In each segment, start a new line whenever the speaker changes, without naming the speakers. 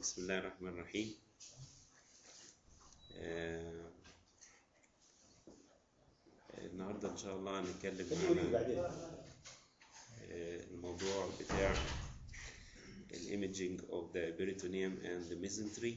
بسم الله الرحمن الرحيم آه، النهاردة إن شاء الله هنتكلم على آه، الموضوع بتاع الإيميجينج of the peritoneum and the mesentery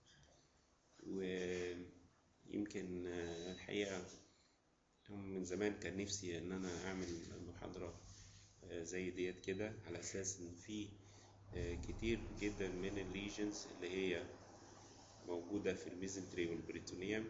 ويمكن آه، الحقيقة من زمان كان نفسي إن أنا أعمل محاضرة آه، زي ديت كده على أساس إن في آه، كتير جدا من الليجنز اللي هي موجودة في الميزنتري والبريتونيوم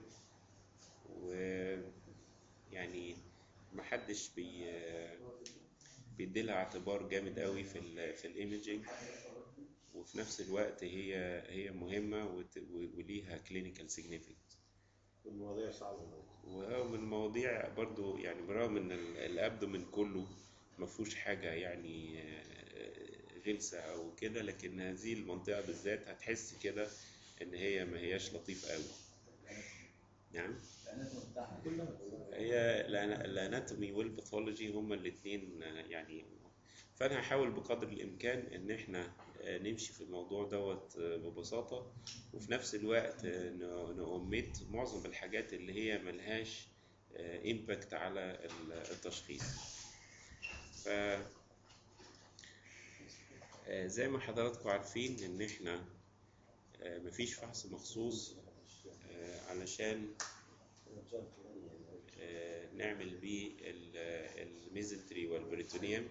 ويعني محدش بي بيديلها اعتبار جامد قوي في ال في الايمجنج وفي نفس الوقت هي هي مهمة وت- وليها كلينيكال significance
المواضيع صعبة برضه.
ومن المواضيع برضو يعني برغم ان ال- الابدومين كله ما فيهوش حاجة يعني آه، غلسة او كده لكن هذه المنطقة بالذات هتحس كده ان هي ما هياش لطيفة قوي نعم هي الأنا- الاناتومي والباثولوجي هما الاثنين يعني فانا هحاول بقدر الامكان ان احنا آه، نمشي في الموضوع دوت آه، ببساطه وفي نفس الوقت نأمت معظم الحاجات اللي هي ملهاش امباكت على ال- التشخيص ف آه، زي ما حضراتكم عارفين ان احنا آه، مفيش فحص مخصوص آه، علشان آه، نعمل بيه ال- الميزنتري والبريتونيوم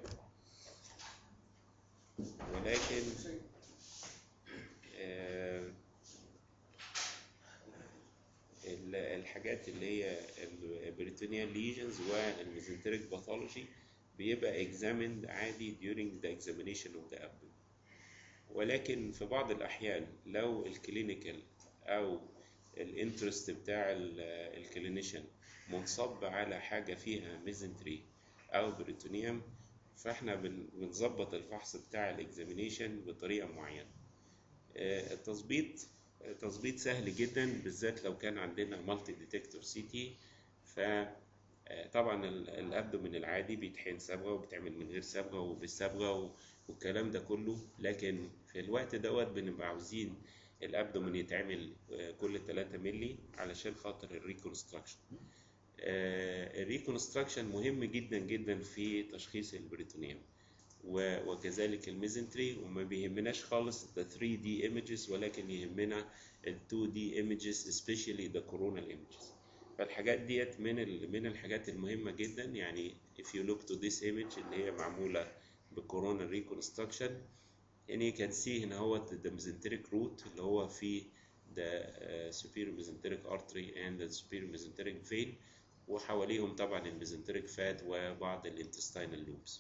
ولكن آه، ال- الحاجات اللي هي البريتونيال ليجنز والميزنتريك باثولوجي بيبقى examined عادي during the examination of the abdomen ولكن في بعض الأحيان لو الكلينيكال أو الانترست بتاع الكلينيشن منصب على حاجة فيها ميزنتري أو بريتونيوم فاحنا بن- بنظبط الفحص بتاع الاكزامينيشن بطريقة معينة آه، التظبيط آه، تظبيط سهل جدا بالذات لو كان عندنا مالتي ديتكتور سي تي ف آه، طبعا ال- الابدومين العادي بيتحقن صبغه وبيتعمل من غير صبغه وبالصبغه و- والكلام ده كله لكن في الوقت دوت بنبقى عاوزين الابدومين يتعمل آه، كل 3 مللي علشان خاطر الريكونستراكشن الريكونستراكشن مهم جدا جدا في تشخيص البريتونيوم و- وكذلك الميزنتري وما بيهمناش خالص the 3D images ولكن يهمنا ال 2D images especially the coronal images فالحاجات ديت من ال- من الحاجات المهمة جدا يعني if you look to this image اللي هي معمولة بكورونا reconstruction يعني you can see هنا هو the mesenteric root اللي هو في the uh, superior mesenteric artery and the superior mesenteric vein وحواليهم طبعا الميزنتريك فات وبعض الانتستينال لوبس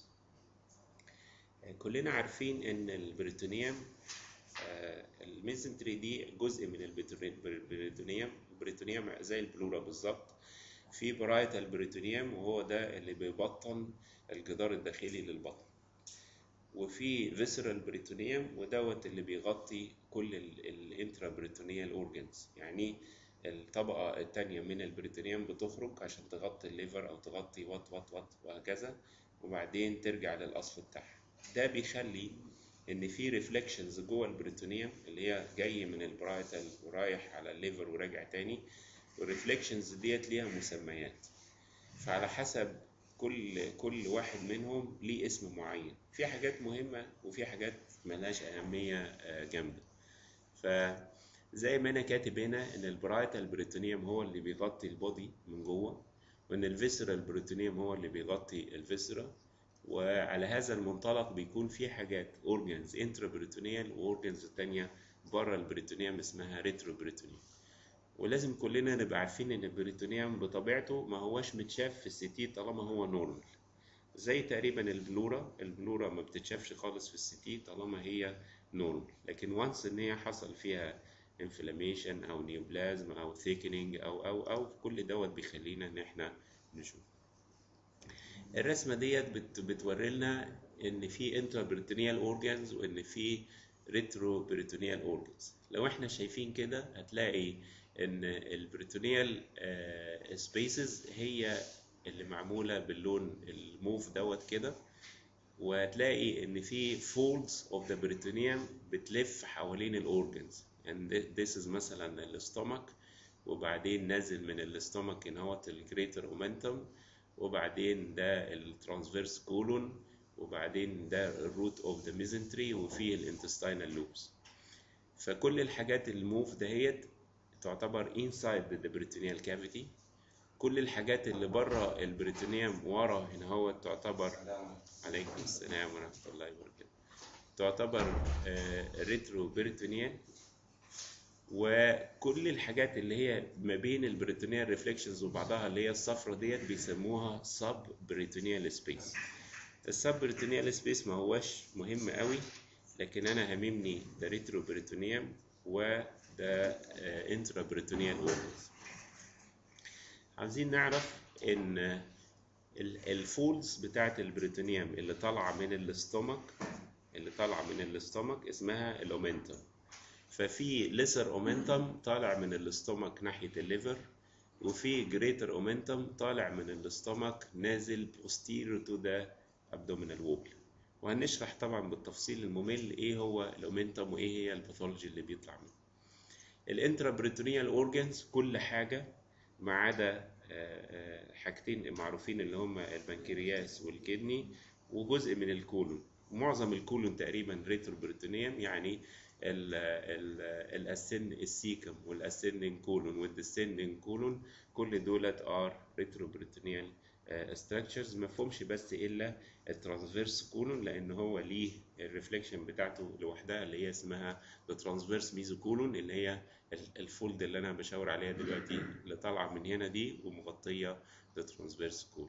كلنا عارفين ان البريتونيوم آه، الميزنتري دي جزء من البريتوني- البريتونيوم البريتونيوم زي البلورا بالظبط في برايتال بريتونيوم وهو ده اللي بيبطن الجدار الداخلي للبطن وفي فيسرال بريتونيوم ودوت اللي بيغطي كل الانترا بريتونيال اورجنز يعني الطبقة التانية من البريتونيوم بتخرج عشان تغطي الليفر أو تغطي وات وات وات وهكذا وبعدين ترجع للأصل بتاعها ده بيخلي إن في ريفلكشنز جوه البريتونيوم اللي هي جاي من البرايتال ورايح على الليفر وراجع تاني والريفلكشنز ديت ليها مسميات فعلى حسب كل كل واحد منهم ليه اسم معين في حاجات مهمة وفي حاجات ملهاش أهمية آه، جامدة فزي ما أنا كاتب هنا إن البرايتال بريتونيوم هو اللي بيغطي البودي من جوه وإن الفيسرال بريتونيوم هو اللي بيغطي الفيسرا وعلى هذا المنطلق بيكون في حاجات اورجنز انترا بريتونيال واورجنز تانية بره البريتونيوم اسمها ريترو بريتونيوم ولازم كلنا نبقى عارفين ان البريتونيوم بطبيعته ما هوش متشاف في السي تي طالما هو نورمال زي تقريبا البلورا البلورا ما بتتشافش خالص في السي تي طالما هي نورمال لكن وانس ان هي حصل فيها انفلاميشن او نيوبلازم او ثيكنينج او او او كل دوت بيخلينا ان احنا نشوف الرسمه ديت بت بتوري لنا ان في انترا بريتونيال اورجانز وان في ريترو بريتونيال اورجانز لو احنا شايفين كده هتلاقي ان البريتونيال سبيسز هي اللي معموله باللون الموف دوت كده وهتلاقي ان في folds of the peritoneum بتلف حوالين الاورجنز and this is مثلا الاستومك وبعدين نازل من الاستومك ان هو الجريتر اومنتم وبعدين ده الترانسفيرس كولون وبعدين ده الروت اوف ذا ميزنتري وفي الانتستينال لوبس فكل الحاجات الموف دهيت تعتبر inside the peritoneal cavity كل الحاجات اللي بره البريتونيوم ورا هنا هو تعتبر عليكم السلام ورحمة الله وبركاته تعتبر ريترو بريتونيال وكل الحاجات اللي هي ما بين البريتونيال ريفليكشنز وبعضها اللي هي الصفرة ديت بيسموها سب بريتونيال سبيس السب بريتونيال سبيس ما هوش مهم قوي لكن انا هاممني ده ريترو بريتونيوم وده انترا بريتونيال اورجنز عايزين نعرف ان الفولز بتاعت البريتونيوم اللي طالعه من الاستومك اللي طالعه من الاستومك اسمها الاومنتم ففي ليسر اومنتم طالع من الاستومك ناحيه الليفر وفي جريتر اومنتم طالع من الاستومك نازل posterior to the abdominal wall وهنشرح طبعا بالتفصيل الممل ايه هو الاومنتم وايه هي الباثولوجي اللي بيطلع منه الانترا بريتونيال اورجانز كل حاجه ما عدا حاجتين معروفين اللي هما البنكرياس والكدني وجزء من الكولون معظم الكولون تقريبا ريترو بريتونيوم يعني الاسن السيكم والاسندنج كولون والديسندنج كولون كل دولت ار ريترو بريتونيال ستراكشرز ما فهمش بس الا الترانسفيرس كولون لان هو ليه الريفليكشن بتاعته لوحدها اللي هي اسمها الترانسفيرس ميزو كولون اللي هي الفولد اللي انا بشاور عليها دلوقتي اللي طالعه من هنا دي ومغطيه الترانسفيرس كولون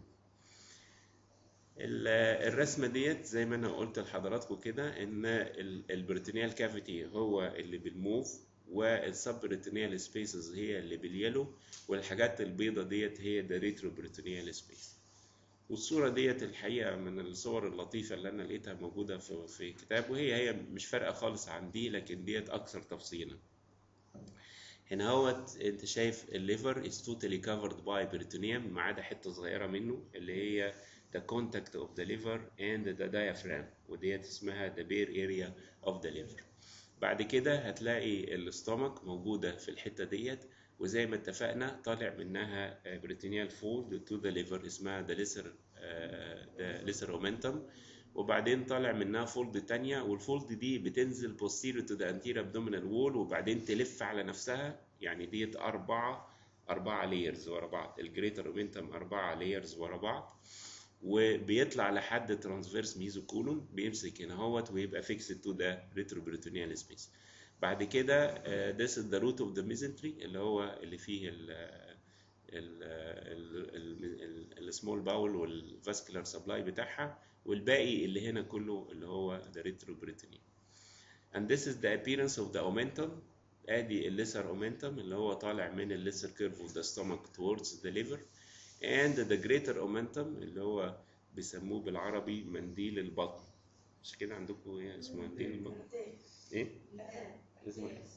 الرسمه ديت زي ما انا قلت لحضراتكم كده ان البريتونيال كافيتي هو اللي بالموف والسب بريتونيال سبيسز هي اللي باليلو والحاجات البيضة ديت هي ده ريترو بريتونيال سبيس والصورة ديت الحقيقة من الصور اللطيفة اللي أنا لقيتها موجودة في, في كتاب وهي هي مش فارقة خالص عن دي لكن ديت أكثر تفصيلا هنا هوت انت شايف الليفر is totally covered by peritoneum ما عدا حتة صغيرة منه اللي هي the contact of the liver and the diaphragm وديت اسمها the bare area of the liver بعد كده هتلاقي الاستومك موجودة في الحتة ديت وزي ما اتفقنا طالع منها بريتينيال فولد تو ذا ليفر اسمها ذا ليسر ذا ليسر اومنتم وبعدين طالع منها فولد تانية والفولد دي بتنزل posterior to the anterior abdominal wall وبعدين تلف على نفسها يعني ديت أربعة أربعة layers ورا بعض الجريتر اومنتم أربعة layers ورا بعض وبيطلع لحد ترانسفيرس ميزو كولون بيمسك هنا اهوت ويبقى فيكسد تو ذا ريتروبريتونيال سبيس بعد كده this is the root of the mesentery اللي هو اللي فيه ال السمول باول والفاسكولار سبلاي بتاعها والباقي اللي هنا كله اللي هو the retroperitoneum and this is the appearance of the omentum ادي الليسر اومنتم اللي هو طالع من الليسر كيرف of the stomach towards the liver and the greater omentum اللي هو بيسموه بالعربي منديل البطن مش كده عندكم ايه اسمه منديل البطن ايه اسمه ايه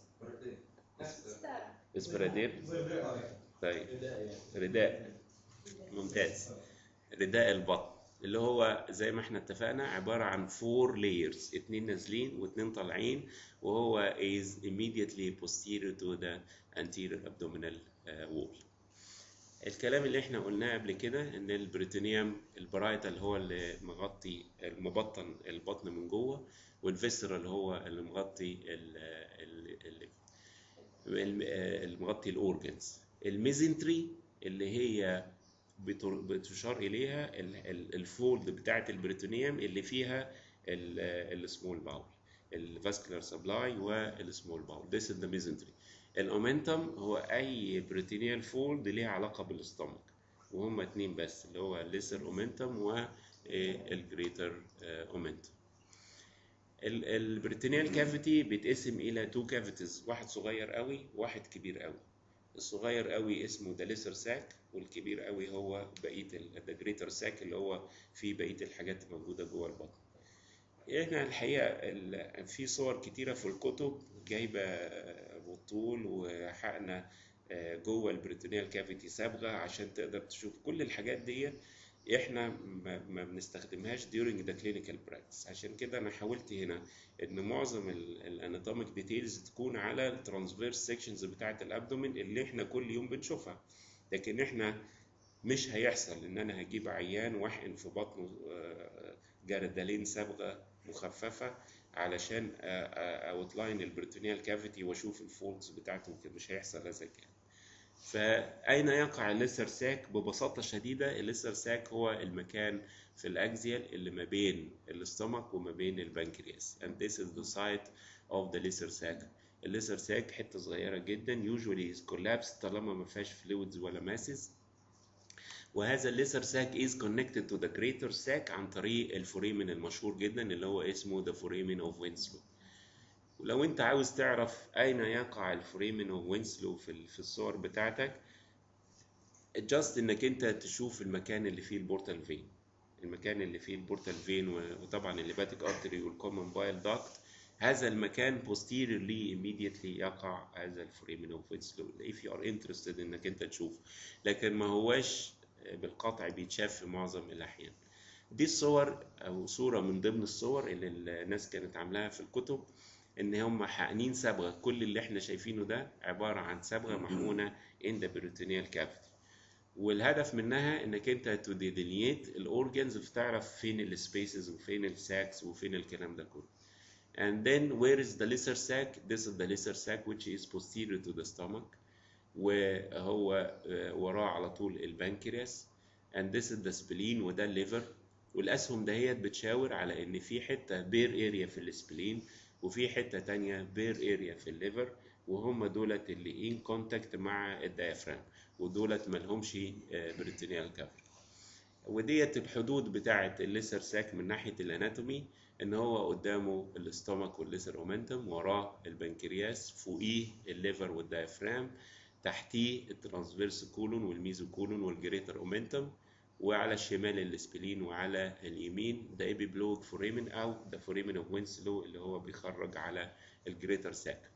اسبرادير طيب رداء ممتاز رداء البطن اللي هو زي ما احنا اتفقنا عبارة عن فور layers اتنين نازلين واتنين طالعين وهو is immediately posterior to the anterior abdominal wall الكلام اللي احنا قلناه قبل كده ان البريتونيوم البرايتال هو اللي مغطي المبطن البطن من جوه والفيسرال هو اللي مغطي ال ال ال المغطي الاورجنز الميزنتري اللي هي بتشار اليها الفولد بتاعه البريتونيوم اللي فيها السمول باول الفاسكولار سبلاي والسمول باول this is the mesentery الاومنتم هو اي بروتينيال فولد ليها علاقه بالاستومك وهما اتنين بس اللي هو الليسر اومنتم والجريتر اومنتم البريتينيال كافيتي بيتقسم الى تو كافيتيز واحد صغير قوي وواحد كبير قوي الصغير قوي اسمه ده ليسر ساك والكبير قوي هو بقيه ده جريتر ساك اللي هو فيه بقيه الحاجات موجوده جوه البطن احنا الحقيقه في صور كتيره في الكتب جايبه بالطول وحقنا جوه البريتونيال كافيتي صبغه عشان تقدر تشوف كل الحاجات دي احنا ما, ما بنستخدمهاش during the clinical practice عشان كده انا حاولت هنا ان معظم الاناتوميك ديتيلز تكون على الترانسفيرس سيكشنز بتاعه الابدومين اللي احنا كل يوم بنشوفها لكن احنا مش هيحصل ان انا هجيب عيان واحقن في بطنه آه، جردلين صبغه مخففه علشان اوتلاين البريتونيال كافيتي واشوف الفولدز بتاعته وكده مش هيحصل هذا الكلام فأين يقع الليسر ساك؟ ببساطة شديدة الليسر ساك هو المكان في الأكزيال اللي ما بين الاستمك وما بين البنكرياس and this is the site of the lesser sac الليسر ساك حتة صغيرة جدا usually is collapsed طالما ما فيهاش fluids ولا masses وهذا الليسر ساك is connected to the greater sac عن طريق الفوريمن المشهور جدا اللي هو اسمه the foramen of Winslow ولو انت عاوز تعرف اين يقع الفوريمن اوف وينسلو في في الصور بتاعتك جاست انك انت تشوف المكان اللي فيه البورتال فين المكان اللي فيه البورتال فين وطبعا الليباتيك ارتري والكومن بايل داكت هذا المكان posteriorly immediately يقع هذا الفوريمن اوف وينسلو if you are interested انك انت تشوف لكن ما هواش بالقطع بيتشاف في معظم الاحيان دي الصور او صوره من ضمن الصور اللي الناس كانت عاملاها في الكتب ان هم حقنين صبغه كل اللي احنا شايفينه ده عباره عن صبغه محقونه in the peritoneal cavity والهدف منها انك انت تديلينيت الاورجنز بتعرف فين السبيسز وفين الساكس وفين الكلام ده كله and then where is the lesser sac this is the lesser sac which is posterior to the stomach وهو وراه على طول البنكرياس and this is the spleen وده الليفر والاسهم دهيت بتشاور على ان في حته بير اريا في السبلين وفي حته تانية بير اريا في الليفر وهم دولت اللي ان كونتاكت مع الديافرام ودولت مالهمش بريتونيال كافر وديت الحدود بتاعه الليسر ساك من ناحيه الاناتومي ان هو قدامه الاستومك والليسر اومنتم وراه البنكرياس فوقيه الليفر والديافرام تحتيه الترانسفيرس كولون والميزو كولون والجريتر اومنتم وعلى الشمال السبلين وعلى اليمين ده ايبي بلوك فوريمن او ده فوريمن اوف وينسلو اللي هو بيخرج على الجريتر ساك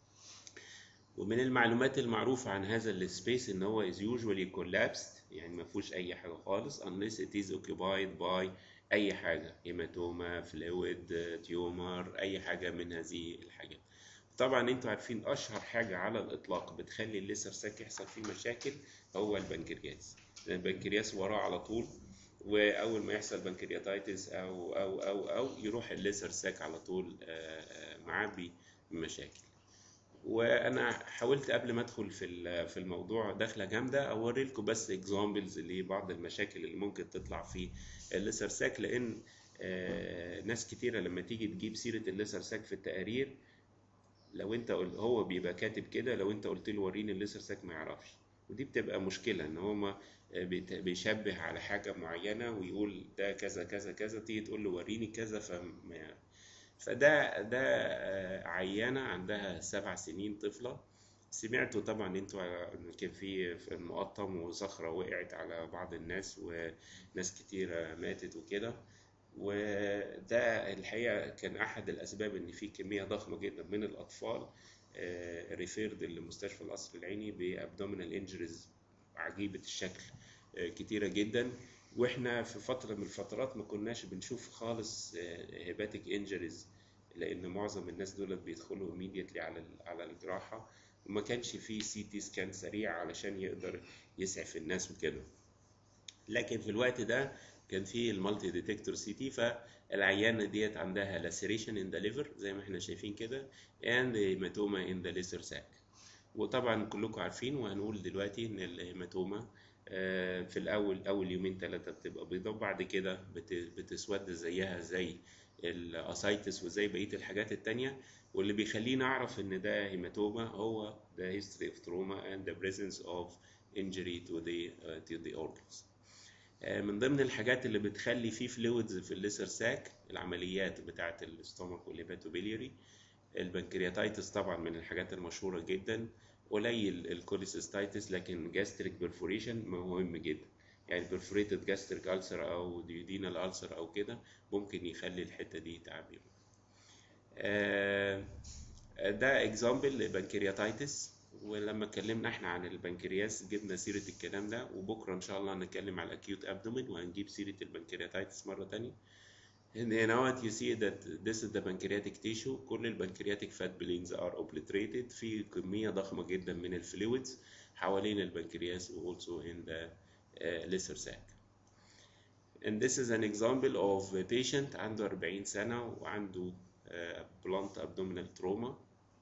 ومن المعلومات المعروفة عن هذا السبيس ان هو is usually collapsed يعني ما فيهوش اي حاجة خالص unless it is occupied by اي حاجة هيماتوما فلويد تيومر اي حاجة من هذه الحاجات طبعا انتوا عارفين اشهر حاجة على الاطلاق بتخلي الليسر ساك يحصل فيه مشاكل هو البنكرياس البنكرياس وراه على طول واول ما يحصل بنكرياتايتس او او او او يروح الليسر ساك على طول معبي بمشاكل وانا حاولت قبل ما ادخل في في الموضوع دخله جامده اوري لكم بس اكزامبلز لبعض المشاكل اللي ممكن تطلع في الليسر ساك لان ناس كتيره لما تيجي تجيب سيره الليسر ساك في التقارير لو انت هو بيبقى كاتب كده لو انت قلت له وريني الليسر ساك ما يعرفش ودي بتبقى مشكله ان هو بيشبه على حاجه معينه ويقول ده كذا كذا كذا تيجي تقول له وريني كذا فما فده ده عيانه عندها سبع سنين طفله سمعتوا طبعا انتوا كان في في المقطم وصخره وقعت على بعض الناس وناس كتيره ماتت وكده وده الحقيقه كان احد الاسباب ان في كميه ضخمه جدا من الاطفال ريفيرد لمستشفى القصر العيني بابدومينال انجريز عجيبه الشكل كتيره جدا واحنا في فتره من الفترات ما كناش بنشوف خالص هيباتيك انجريز لان معظم الناس دول بيدخلوا immediately على على الجراحه وما كانش في سي تي سكان سريع علشان يقدر يسعف الناس وكده لكن في الوقت ده كان في المالتي ديتكتور سي تي فالعيانه ديت عندها لاسيريشن ان ذا ليفر زي ما احنا شايفين كده and هيماتوما ان ذا ليسر ساك وطبعا كلكم عارفين وهنقول دلوقتي ان الهيماتوما في الاول اول يومين ثلاثه بتبقى بيضاء وبعد كده بتسود زيها زي الاسايتس وزي بقيه الحاجات التانية واللي بيخليني اعرف ان ده هيماتوما هو the history of trauma and the presence of injury to the uh, to the organs. من ضمن الحاجات اللي بتخلي فيه فلويدز في الليسر ساك العمليات بتاعه الاستومك والهيباتوبيلياري البنكرياتايتس طبعا من الحاجات المشهوره جدا قليل الكوليسيستايتس لكن جاستريك بيرفوريشن مهم جدا يعني بيرفوريتد جاستريك ألسر او ديودينال ألسر او كده ممكن يخلي الحته دي تعبير ده اكزامبل لبنكرياتايتس ولما اتكلمنا احنا عن البنكرياس جبنا سيرة الكلام ده وبكرة ان شاء الله هنتكلم على الاكيوت ابدومين وهنجيب سيرة البنكرياتايتس مرة تانية And هنا you see that this is the pancreatic tissue كل البنكرياتيك fat glands are obliterated في كمية ضخمة جدا من الفلويدز حوالين البنكرياس و also in the uh, lesser sac. And this is an example of a patient عنده 40 سنة وعنده uh, blunt abdominal trauma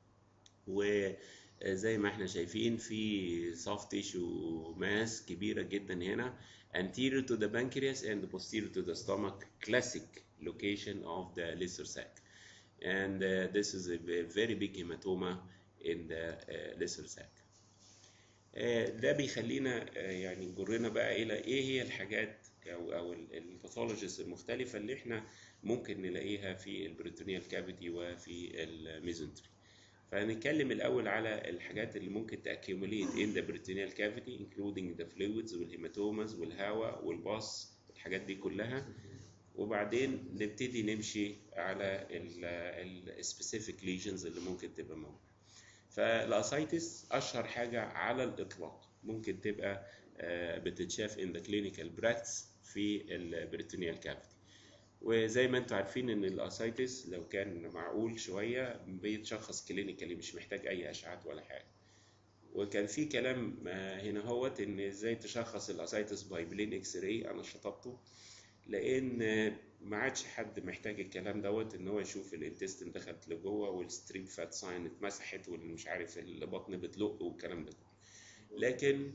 وزي ما احنا شايفين في soft tissue mass كبيرة جدا هنا anterior to the pancreas and posterior to the stomach classic location of the lesser sac and uh, this is a very big hematoma in the uh, lesser sac uh, ده بيخلينا uh, يعني نجرنا بقى الى ايه هي الحاجات او او الباثولوجيز المختلفه اللي احنا ممكن نلاقيها في البريتونيال كافيتي وفي الميزنتري فهنتكلم الأول على الحاجات اللي ممكن تأكيوميليت in the peritoneal cavity including the fluids والهيماتوماز والهواء والباص الحاجات دي كلها وبعدين نبتدي نمشي على ال specific lesions اللي ممكن تبقى موجودة فالاسايتس أشهر حاجة على الإطلاق ممكن تبقى بتتشاف in the clinical practice في البريتونيال كافيتي وزي ما انتم عارفين ان الاسايتس لو كان معقول شويه بيتشخص كلينيكالي مش محتاج اي اشعات ولا حاجه وكان في كلام هنا هوت ان ازاي تشخص الاسايتس باي بلين اكس راي انا شطبته لان ما عادش حد محتاج الكلام دوت ان هو يشوف الانتستين دخلت لجوه والستريب فات ساين اتمسحت والمش عارف البطن بتلق والكلام ده لكن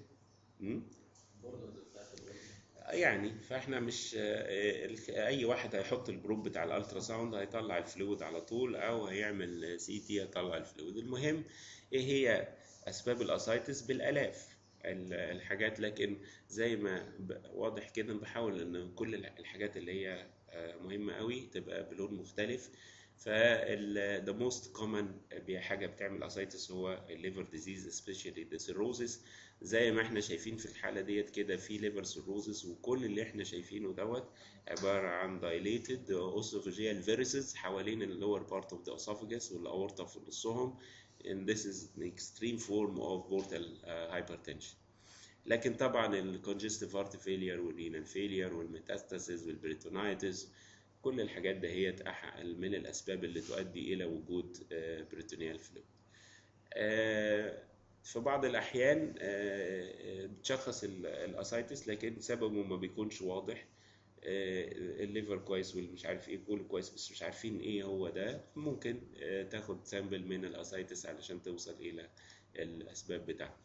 يعني فاحنا مش اي واحد هيحط البروب بتاع الالترا ساوند هيطلع الفلويد على طول او هيعمل سي تي هيطلع الفلويد المهم ايه هي اسباب الاسايتس بالالاف الحاجات لكن زي ما واضح كده بحاول ان كل الحاجات اللي هي مهمه قوي تبقى بلون مختلف فال the most common حاجة بتعمل اسايتس هو الليفر ديزيز especially the cirrhosis زي ما احنا شايفين في الحالة ديت كده في liver cirrhosis وكل اللي احنا شايفينه دوت عبارة عن dilated esophageal varices حوالين ال lower part of the esophagus والأورطة في نصهم and this is an extreme form of portal uh, hypertension لكن طبعا ال congestive heart failure والrenal failure والميتاستاسيس والبريتونايتس كل الحاجات دهيت من الأسباب اللي تؤدي إلى وجود بريتونيال فلويد. في بعض الأحيان بتشخص الأسايتس لكن سببه ما بيكونش واضح الليفر كويس والمش عارف ايه كله كويس بس مش عارفين ايه هو ده ممكن تاخد سامبل من الاسايتس علشان توصل الى الاسباب بتاعته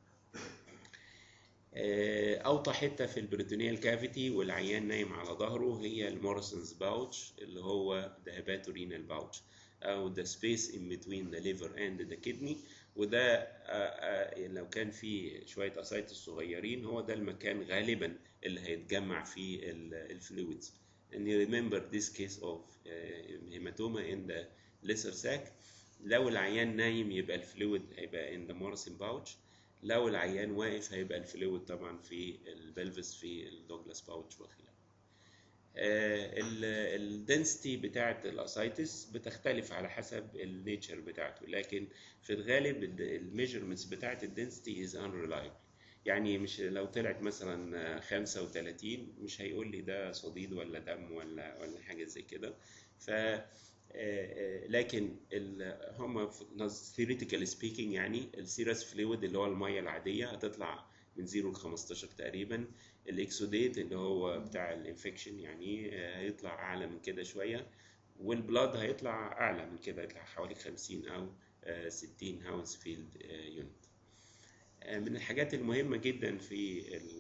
اوطى حته في البريتونيال كافيتي والعيان نايم على ظهره هي المورسونز باوتش اللي هو the hepatorenal باوتش او the space in between the liver and the kidney وده لو كان فيه شويه اسايتس صغيرين هو ده المكان غالبا اللي هيتجمع فيه الفلويدز and you remember this case of hematoma in the lesser sac لو العيان نايم يبقى الفلويد هيبقى in the Morrison pouch لو العيان واقف هيبقى الفلويد طبعا في البلفس في الدوجلاس باوتش وخلافه الدنسيتي بتاعه الاسايتس بتختلف على حسب النيتشر بتاعته لكن في الغالب الميجرمنتس بتاعه الدنسيتي از unreliable يعني مش لو طلعت مثلا 35 مش هيقول لي ده صديد ولا دم ولا ولا حاجه زي كده ف لكن هم theoretically speaking يعني السيرس فلويد اللي هو الميه العاديه هتطلع من 0 ل 15 تقريبا الاكسوديت اللي هو بتاع الانفكشن يعني هيطلع اعلى من كده شويه والبلاد هيطلع اعلى من كده هيطلع حوالي 50 او 60 هاونز فيلد يونت من الحاجات المهمه جدا في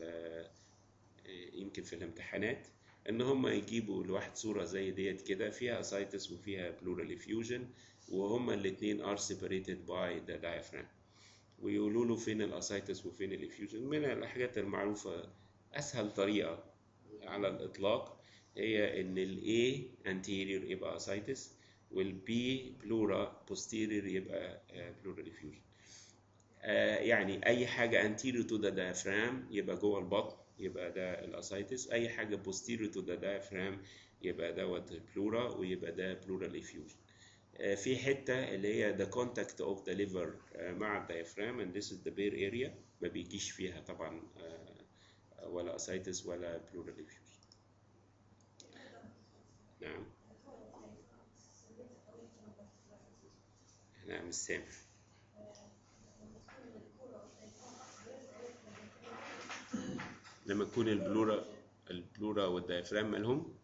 يمكن في الامتحانات ان هم يجيبوا لواحد صوره زي ديت كده فيها اسايتس وفيها بلورال افيوجن وهما الاثنين ار separated باي ذا diaphragm ويقولوا له فين الاسايتس وفين الافيوجن من الحاجات المعروفه اسهل طريقه على الاطلاق هي ان الاي anterior يبقى اسايتس والبي بلورا posterior يبقى بلورال افيوجن يعني اي حاجه anterior to the diaphragm يبقى جوه البطن يبقى ده الاسايتس اي حاجه posterior to the diaphragm يبقى دوت بلورا ويبقى ده pleural effusion آه، في حته اللي هي the contact of the liver آه، مع الdiaphragm and this is the bare area ما بيجيش فيها طبعا آه، ولا ascites ولا pleural effusion نعم لا مش سامع لما تكون البلورا البلورا والديافرام مالهم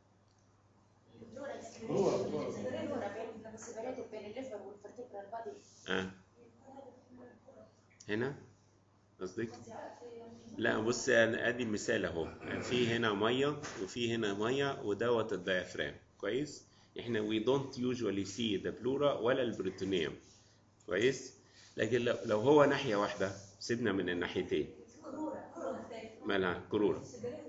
اه هنا قصدك لا بص انا ادي مثال اهو في هنا ميه وفي هنا ميه ودوت الديافرام كويس احنا we don't usually see the pleura ولا البريتونيوم كويس لكن لو, لو هو ناحيه واحده سيبنا من الناحيتين مالها كروره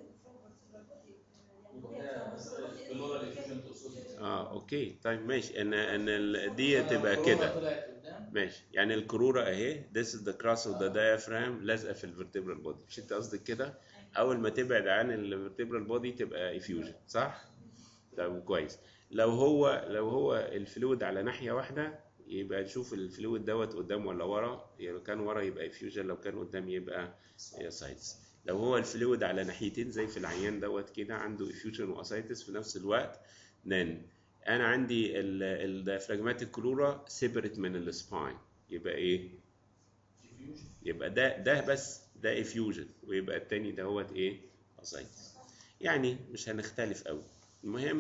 اه اوكي طيب ماشي ان ان ال- دي تبقى كده
طلعت قدام
ماشي يعني الكروره اهي this is the cross of the diaphragm لازقه في الفرتبرال بودي مش انت قصدك كده اول ما تبعد عن الفرتبرال بودي تبقى effusion صح طب كويس لو هو لو هو الفلويد على ناحيه واحده يبقى نشوف الفلويد دوت قدام ولا ورا لو كان ورا يبقى effusion لو كان قدام يبقى سايتس لو هو الفلويد على ناحيتين زي في العيان دوت كده عنده effusion واسايتس في نفس الوقت نان انا عندي الديافراجماتيك كلورا سيبريت من السباين يبقى ايه يبقى ده ده بس ده افيوجن ويبقى التاني دوت ايه اسايتس يعني مش هنختلف قوي المهم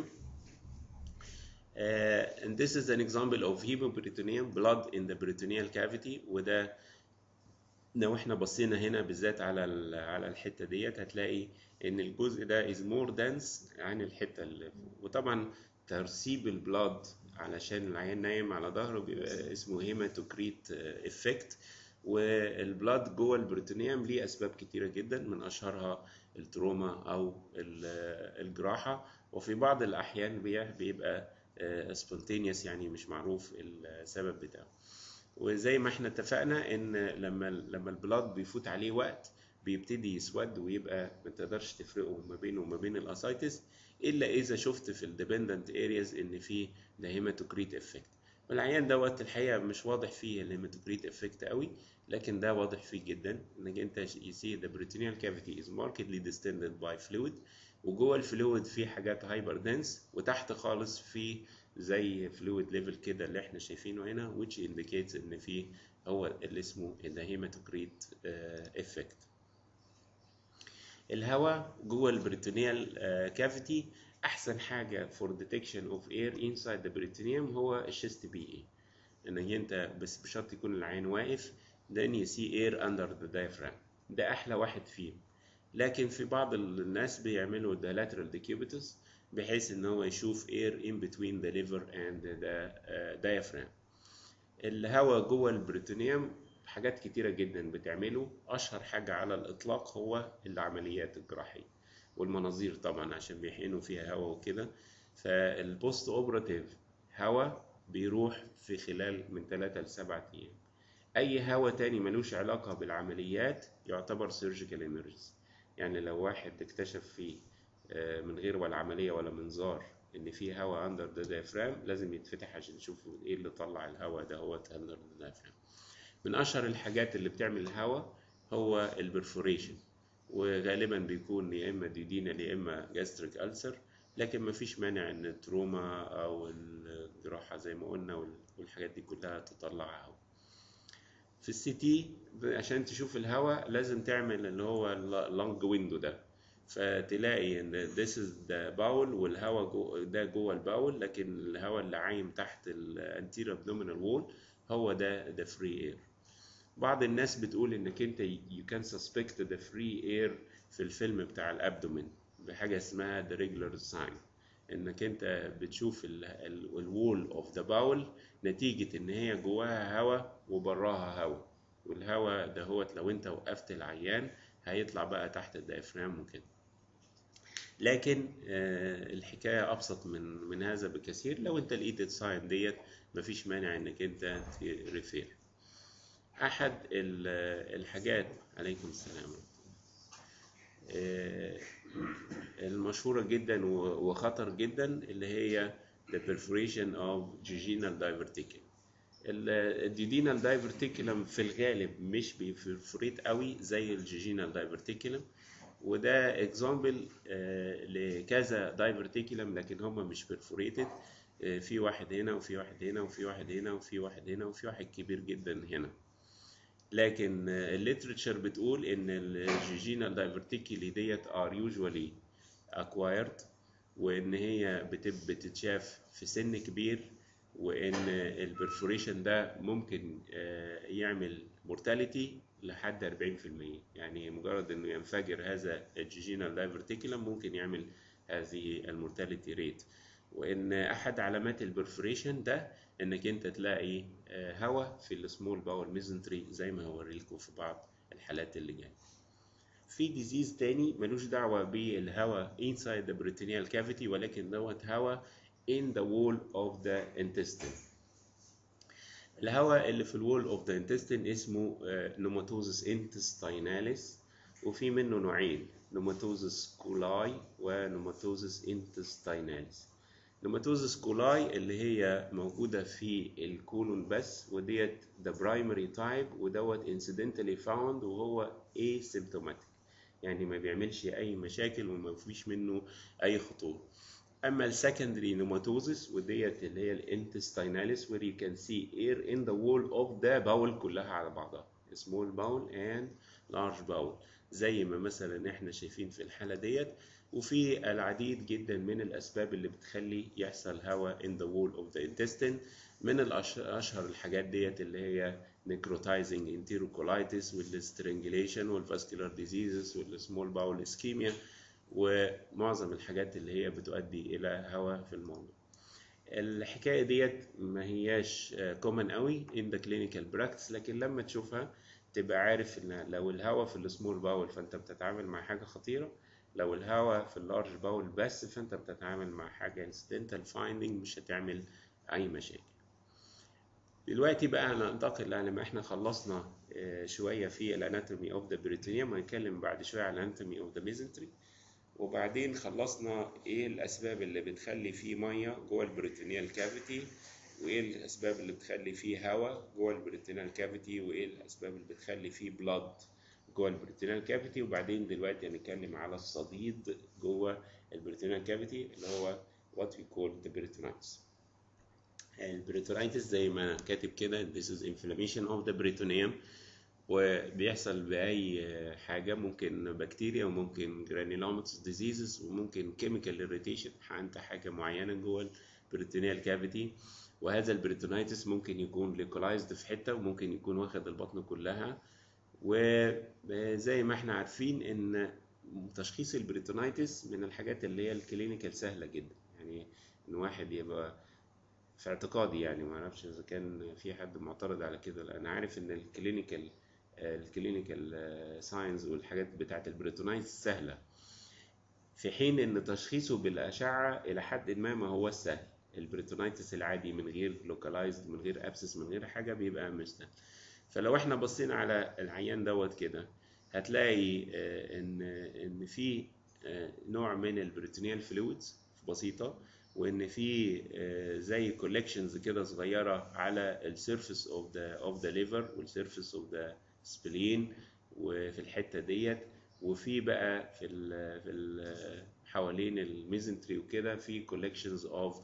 uh, and this is an example of hemoperitoneum blood in the peritoneal cavity وده لو احنا بصينا هنا بالذات على ال- على الحته ديت هتلاقي ان الجزء ده is more dense عن الحته اللي فوق. وطبعا ترسيب البلاد علشان العيان نايم على ظهره بيبقى اسمه هيماتوكريت افكت والبلاد جوه البريتونيوم ليه اسباب كتيره جدا من اشهرها التروما او ال- الجراحه وفي بعض الاحيان بي- بيبقى سبونتينيوس يعني مش معروف السبب بتاعه وزي ما احنا اتفقنا ان لما لما البلاد بيفوت عليه وقت بيبتدي يسود ويبقى ما تقدرش تفرقه ما بينه وما بين الاسايتس الا اذا شفت في الديبندنت ارياز ان في ده هيماتوكريت افكت والعيان دوت الحقيقه مش واضح فيه الهيماتوكريت افكت قوي لكن ده واضح فيه جدا انك انت you see the peritoneal cavity is markedly distended by fluid وجوه الفلويد في حاجات هايبر دنس وتحت خالص في زي فلويد ليفل كده اللي احنا شايفينه هنا which indicates ان في هو اللي اسمه الهيماتوكريت افكت الهواء جوه البريتونيال كافيتي احسن حاجه for detection of air inside the peritoneum هو الشيست بي اي انك انت بس بشرط يكون العين واقف then you see air under the diaphragm ده احلى واحد فيهم لكن في بعض الناس بيعملوا the lateral decubitus بحيث ان هو يشوف air in between the liver and the uh, diaphragm الهواء جوه البريتونيوم حاجات كتيرة جدا بتعمله أشهر حاجة على الإطلاق هو العمليات الجراحية والمناظير طبعا عشان بيحقنوا فيها هواء وكده فالبوست اوبراتيف هواء بيروح في خلال من 3 ل 7 أيام أي هواء تاني ملوش علاقة بالعمليات يعتبر سيرجيكال emergency يعني لو واحد اكتشف فيه آه، من غير ولا عملية ولا منظار إن في هواء أندر ذا diaphragm لازم يتفتح عشان يشوفوا إيه اللي طلع الهواء ده هو أندر ذا diaphragm من اشهر الحاجات اللي بتعمل الهواء هو البرفوريشن وغالبا بيكون يا اما ديودينال يا اما جاستريك ألسر لكن ما فيش مانع ان التروما او الجراحه زي ما قلنا وال- والحاجات دي كلها تطلع هواء في السي تي عشان تشوف الهواء لازم تعمل اللي هو اللونج ويندو ده فتلاقي ان this is the bowel والهواء جو ده جوه الباول لكن الهواء اللي عايم تحت الانتير abdominal wall هو ده the free air بعض الناس بتقول انك انت you can suspect the free air في الفيلم بتاع الابدومين بحاجه اسمها the regular sign انك انت بتشوف الوول اوف ذا باول نتيجه ان هي جواها هواء وبراها هواء والهواء ده هو لو انت وقفت العيان هيطلع بقى تحت الدايفرام وكده لكن آه، الحكايه ابسط من من هذا بكثير لو انت لقيت الساين ديت مفيش مانع انك انت تريفير احد ال- الحاجات عليكم السلام آه، المشهوره جدا و- وخطر جدا اللي هي the perforation of jejunal diverticulum الديودينال diverticulum في الغالب مش بيفرفوريت قوي زي الجيجينال diverticulum وده اكزامبل لكذا diverticulum لكن هم مش perforated آه، في واحد هنا وفي واحد هنا وفي واحد هنا وفي واحد هنا وفي واحد كبير جدا هنا لكن الليترشر بتقول ان الجيجينال دايفرتيكولي ديت ار يوجوالي اكوايرد وان هي بتب- بتتشاف في سن كبير وان البرفوريشن ده ممكن آه، يعمل مورتاليتي لحد 40% يعني مجرد انه ينفجر هذا الجيجينال دايفرتيكولم ممكن يعمل هذه المورتاليتي ريت وان احد علامات البرفوريشن ده انك انت تلاقي هواء في السمول باول ميزنتري زي ما هوريلكم في بعض الحالات اللي جايه في ديزيز تاني ملوش دعوة بالهواء inside the peritoneal cavity ولكن دوت هواء in the wall of the intestine الهواء اللي في الوول اوف ذا intestine اسمه نوماتوزس intestinalis وفي منه نوعين نوماتوزس كولاي ونوماتوزس intestinalis نوماتوزس كولاي اللي هي موجودة في الكولون بس وديت the primary type ودوت incidentally found وهو asymptomatic يعني ما بيعملش أي مشاكل وما فيش منه أي خطورة أما السكندري نوماتوزس وديت اللي هي الانتستيناليس where you can see air in the wall of the bowel كلها على بعضها small bowel and large bowel زي ما مثلا احنا شايفين في الحالة ديت وفي العديد جدا من الأسباب اللي بتخلي يحصل هواء in the wall of the intestine من الأشهر الحاجات ديت اللي هي necrotizing enterocolitis والstrangulation والvascular diseases والsmall bowel ischemia ومعظم الحاجات اللي هي بتؤدي إلى هواء في الموضوع الحكاية ديت ما هياش common قوي in the clinical practice لكن لما تشوفها تبقى عارف ان لو الهواء في السمول باول فانت بتتعامل مع حاجة خطيرة لو الهواء في اللارج باول بس فانت بتتعامل مع حاجة incidental finding مش هتعمل اي مشاكل دلوقتي بقى هننتقل لما احنا خلصنا شوية في الاناتومي اوف ذا بريتونيوم هنتكلم بعد شوية على الاناتومي اوف ذا ميزنتري وبعدين خلصنا ايه الاسباب اللي بتخلي فيه ميه جوه البريتونيال كافيتي وايه الاسباب اللي بتخلي فيه هواء جوه البريتونيال كافيتي وايه الاسباب اللي بتخلي فيه بلاد جوه البريتونيال كافيتي وبعدين دلوقتي هنتكلم على الصديد جوه البريتونيال كافيتي اللي هو what we call the peritonitis البريتونيتس زي ما كاتب كده this is inflammation of the peritoneum وبيحصل بأي حاجة ممكن بكتيريا وممكن جرانيلوماتوس ديزيزز وممكن كيميكال irritation عند حاجة معينة جوه البريتونيال كافيتي وهذا البريتونيتس ممكن يكون ليكولايزد في حتة وممكن يكون واخد البطن كلها وزي ما احنا عارفين ان تشخيص البريتونيتس من الحاجات اللي هي الكلينيكال سهلة جدا يعني ان واحد يبقى في اعتقادي يعني ما اعرفش اذا كان في حد معترض على كده لا انا عارف ان الكلينيكال الكلينيكال ساينز والحاجات بتاعه البريتونايتس سهله في حين ان تشخيصه بالاشعه الى حد ما ما هو السهل البريتونايتس العادي من غير لوكالايزد من غير ابسس من غير حاجه بيبقى مش سهل فلو احنا بصينا على العيان دوت كده هتلاقي ان ان في نوع من البريتونيال فلويدز بسيطه وان في زي كولكشنز كده صغيره على السيرفيس اوف ذا اوف ذا ليفر والسيرفيس اوف ذا سبلين وفي الحته ديت وفي بقى في ال في ال حوالين الميزنتري وكده في كولكشنز اوف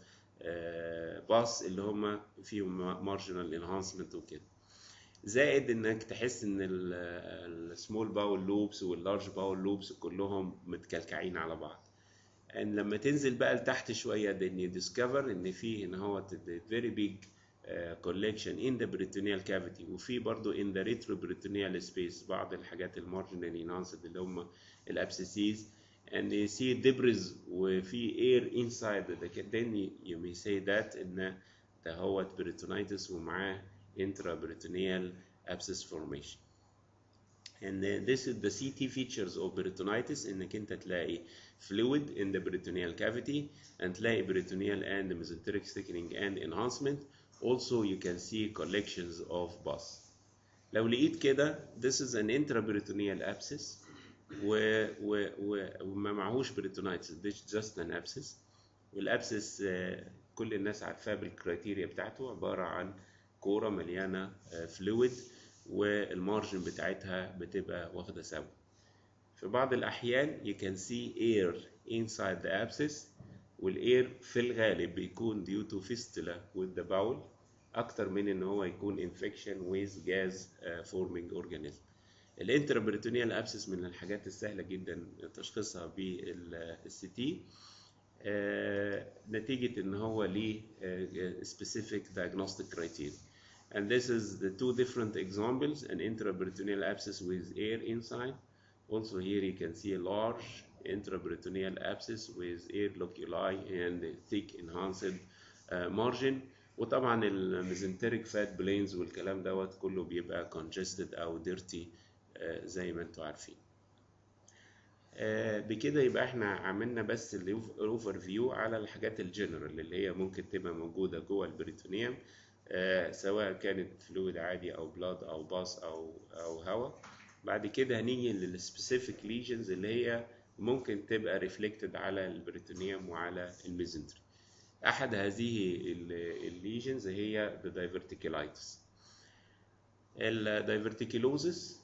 باص اللي هم فيهم مارجنال انهانسمنت وكده زائد انك تحس ان السمول باول لوبس واللارج باول لوبس كلهم متكلكعين على بعض ان لما تنزل بقى لتحت شويه then you discover ان في هنا هو very big uh, collection in the peritoneal cavity وفي برضو in the retroperitoneal space بعض الحاجات المارجنال enhanced اللي هم الابسيسيز and you see debris وفي air inside the then you may say that ان ده هو peritonitis ومعاه intraperitoneal abscess formation and this is the CT features of peritonitis انك انت تلاقي fluid in the peritoneal cavity and تلاقي peritoneal and mesenteric thickening and enhancement also you can see collections of pus لو لقيت كده this is an intraperitoneal abscess و, و, و, وما معهوش peritonitis this is just an abscess والابسس كل الناس عارفاه بالكرايتيريا بتاعته عباره عن كوره مليانه فلويد والمارجن بتاعتها بتبقى واخده سوا في بعض الأحيان you can see air inside the abscess والاير في الغالب بيكون due to fistula with the bowel أكتر من إن هو يكون infection with gas uh, forming organism. الانترابريتونيال ابسس من الحاجات السهلة جدا تشخيصها بالسي تي نتيجة إن هو ليه uh, specific diagnostic criteria. And this is the two different examples an intraperitoneal abscess with air inside Also here you can see a large intraperitoneal abscess with air loculi and a thick enhanced uh, margin وطبعا الميزنتريك فات بلينز والكلام دوت كله بيبقى congested او dirty uh, زي ما انتم عارفين. uh, بكده يبقى احنا عملنا بس الاوفر فيو على الحاجات الجنرال اللي هي ممكن تبقى موجوده جوه البريتونيوم سواء كانت فلويد عادي او بلاد او باص او او هواء بعد كده هنيجي للسبيسيفيك ليجنز اللي هي ممكن تبقى ريفلكتد على البريتونيوم وعلى الميزنتري احد هذه الليجنز هي الدايفرتيكولايتس الدايفرتيكولوزس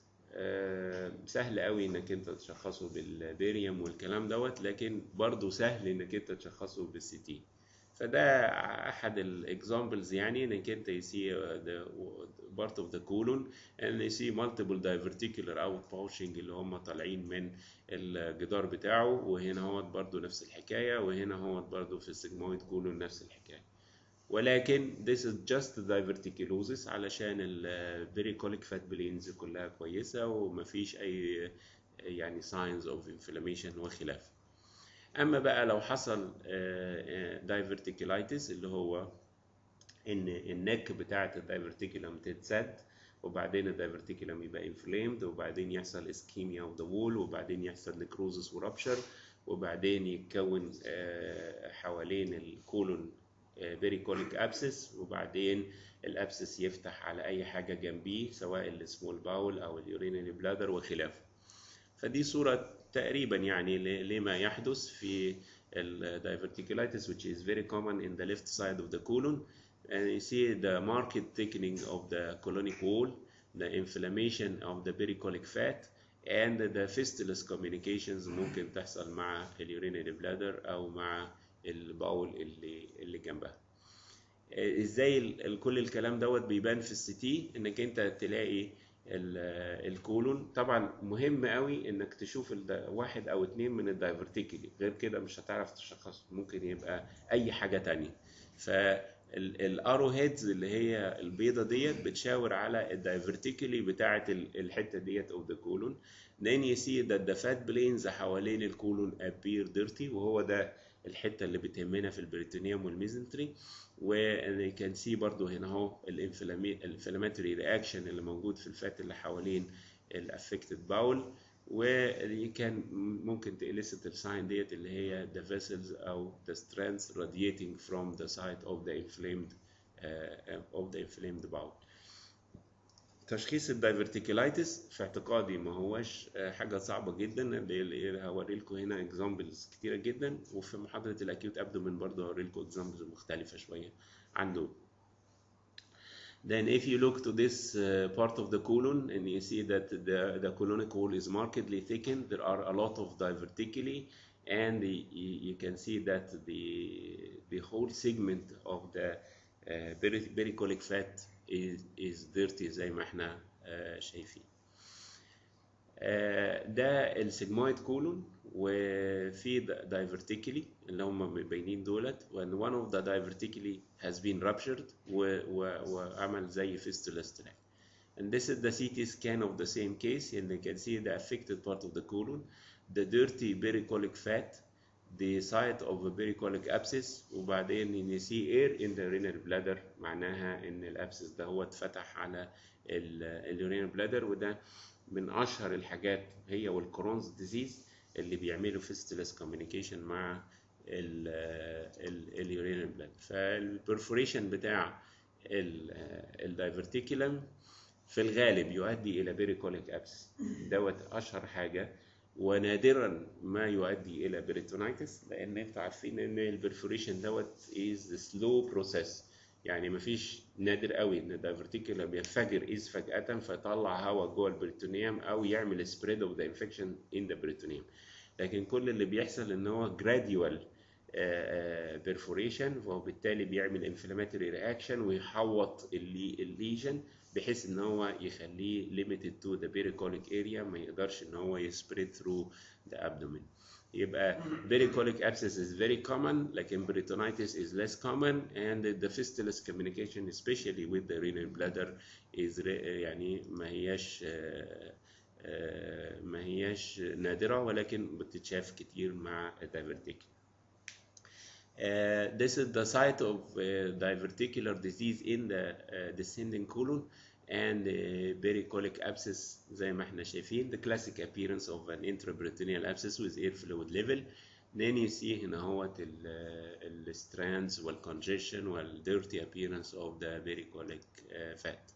سهل قوي انك انت تشخصه بالبيريوم والكلام دوت لكن برضه سهل انك انت تشخصه بالسي تي فده احد الاكزامبلز يعني انك انت يسي the part of the colon and you see multiple diverticular outpouching اللي هم طالعين من الجدار بتاعه وهنا هو برضو نفس الحكايه وهنا هو برضو في السيجمويد كولون نفس الحكايه ولكن this is just diverticulosis علشان البريكوليك فات بلينز كلها كويسه ومفيش اي يعني signs of inflammation وخلافه اما بقى لو حصل دايفرتيكولايتس اللي هو ان النك بتاعه الدايفرتيكولم تتسد وبعدين الدايفرتيكولم يبقى انفليمد وبعدين يحصل اسكيميا اوف ذا وول وبعدين يحصل نكروزس ورابشر وبعدين يتكون حوالين الكولون بيريكوليك ابسس وبعدين الابسس يفتح على اي حاجه جنبيه سواء السمول باول او اليورينري بلادر وخلافه فدي صوره تقريبا يعني لما يحدث في الدايفرتيكولايتس which is very common in the left side of the colon and you see the marked thickening of the colonic wall the inflammation of the pericolic fat and the fistulous communications ممكن تحصل مع اليورينري بلادر او مع الباول اللي اللي جنبها ازاي كل الكلام دوت بيبان في السي تي انك انت تلاقي الكولون طبعا مهم قوي انك تشوف واحد او اتنين من الدايفرتيكلي غير كده مش هتعرف تشخصه ممكن يبقى اي حاجه تانية فالارو هيدز اللي هي البيضه ديت بتشاور على الدايفرتيكلي بتاعه الحته ديت اوف ذا كولون then you see that the fat planes حوالين الكولون appear dirty وهو ده الحته اللي بتهمنا في البريتونيوم والميزنتري و كان سي برضو هنا اهو الانفلاماتوري رياكشن اللي موجود في الفات اللي حوالين الافكتد باول وكان ممكن تإليسيت الساين ديت اللي هي the vessels او the strands radiating from the site of the inflamed uh, of the inflamed bowel. تشخيص الدايفرتيكولايتس في اعتقادي ما هوش حاجة صعبة جدا هوري لكم هنا اكزامبلز كتيرة جدا وفي محاضرة الاكيوت ابدومين برضه هوري لكم اكزامبلز مختلفة شوية عن دول. Then if you look to this uh, part of the colon and you see that the, the colonic wall is markedly thickened, there are a lot of diverticuli and the, you, you can see that the, the whole segment of the uh, pericolic fat is, is dirty زي ما احنا uh, شايفين. Uh, ده السيجمويد كولون وفي diverticuli اللي هم باينين دولت and one of the diverticuli has been ruptured و, و, وعمل زي fistula tract. And this is the CT scan of the same case and you can see the affected part of the colon, the dirty pericolic fat, the site of a pericolic abscess وبعدين you see air in the urinary bladder معناها ان الابسس ده هو اتفتح على اليورينال بلادر وده من اشهر الحاجات هي والكرونز ديزيز اللي بيعملوا فيستلس كوميونيكيشن مع اليورينال بلاد فالبرفوريشن بتاع الدايفرتيكولم في الغالب يؤدي الى بيريكوليك ابس دوت اشهر حاجه ونادرا ما يؤدي الى بريتونيتس لان انتوا عارفين ان البرفوريشن دوت از سلو بروسيس يعني مفيش نادر قوي ان الدايفرتيكولا بينفجر اذ فجاه فيطلع هواء جوه البريتونيوم او يعمل سبريد اوف ذا انفكشن ان ذا بريتونيوم لكن كل اللي بيحصل ان هو جراديوال بيرفوريشن وبالتالي بيعمل انفلاماتوري رياكشن ويحوط الليجن بحيث ان هو يخليه limited to the pericholic area ما يقدرش ان هو يسبريد through the abdomen يبقى pericholic abscess is very common لكن peritonitis is less common and the fistulous communication especially with the renal bladder is يعني ما هياش ما هياش نادرة ولكن بتتشاف كتير مع diverticulum. Uh, this is the site of uh, diverticular disease in the uh, descending colon and uh, pericholic abscess زي ما احنا شايفين the classic appearance of an intraperitoneal abscess with air fluid level then you see هنا هوت ال strands وال congestion وال dirty appearance of the pericholic uh, fat.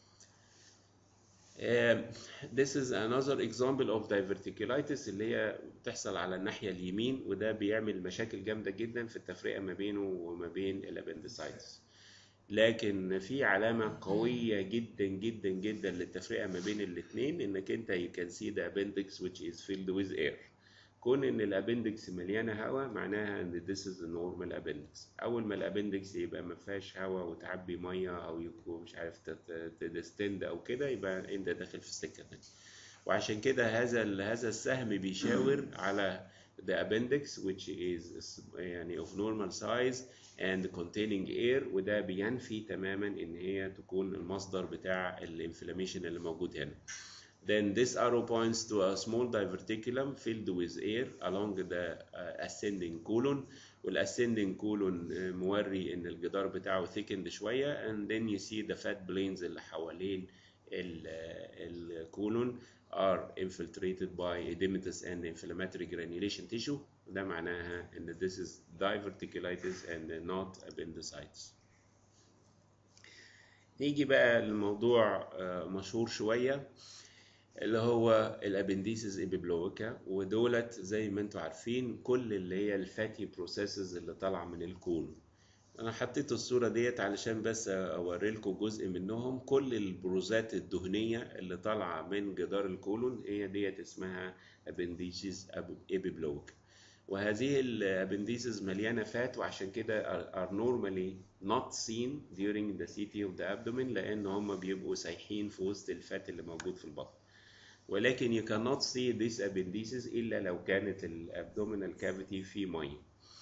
Uh, this is another example of diverticulitis اللي هي بتحصل على الناحية اليمين وده بيعمل مشاكل جامدة جدا في التفرقة ما بينه وما بين الابندسايتس. لكن في علامة قوية جدا جدا جدا للتفرقة ما بين الاثنين انك انت you can see the appendix which is filled with air. كون ان الابندكس مليانه هواء معناها ان this is a normal appendix اول ما الابندكس يبقى ما فيهاش هواء وتعبي ميه او يكون مش عارف تدستند او كده يبقى انت داخل في السكه دي وعشان كده هذا هذا السهم بيشاور على the appendix which is يعني of normal size and containing air وده بينفي تماما ان هي تكون المصدر بتاع الانفلاميشن اللي موجود هنا Then this arrow points to a small diverticulum filled with air along the uh, ascending colon والascending colon uh, موري ان الجدار بتاعه thickened شوية and then you see the fat planes اللي حوالين الكولون are infiltrated by edematous and inflammatory granulation tissue ده معناها ان this is diverticulitis and not appendicitis. نيجي بقى لموضوع مشهور شويه اللي هو الابنديسز ابيبلويكا ودولت زي ما انتم عارفين كل اللي هي الفاتي بروسيسز اللي طالعه من الكون انا حطيت الصوره ديت علشان بس اوري لكم جزء منهم كل البروزات الدهنيه اللي طالعه من جدار الكولون هي ديت اسمها ابنديسز ابيبلويكا وهذه الابنديسز مليانه فات وعشان كده are normally not seen during the CT of the abdomen لان هم بيبقوا سايحين في وسط الفات اللي موجود في البطن ولكن you cannot see this appendices إلا لو كانت الابدومينال كافيتي في مية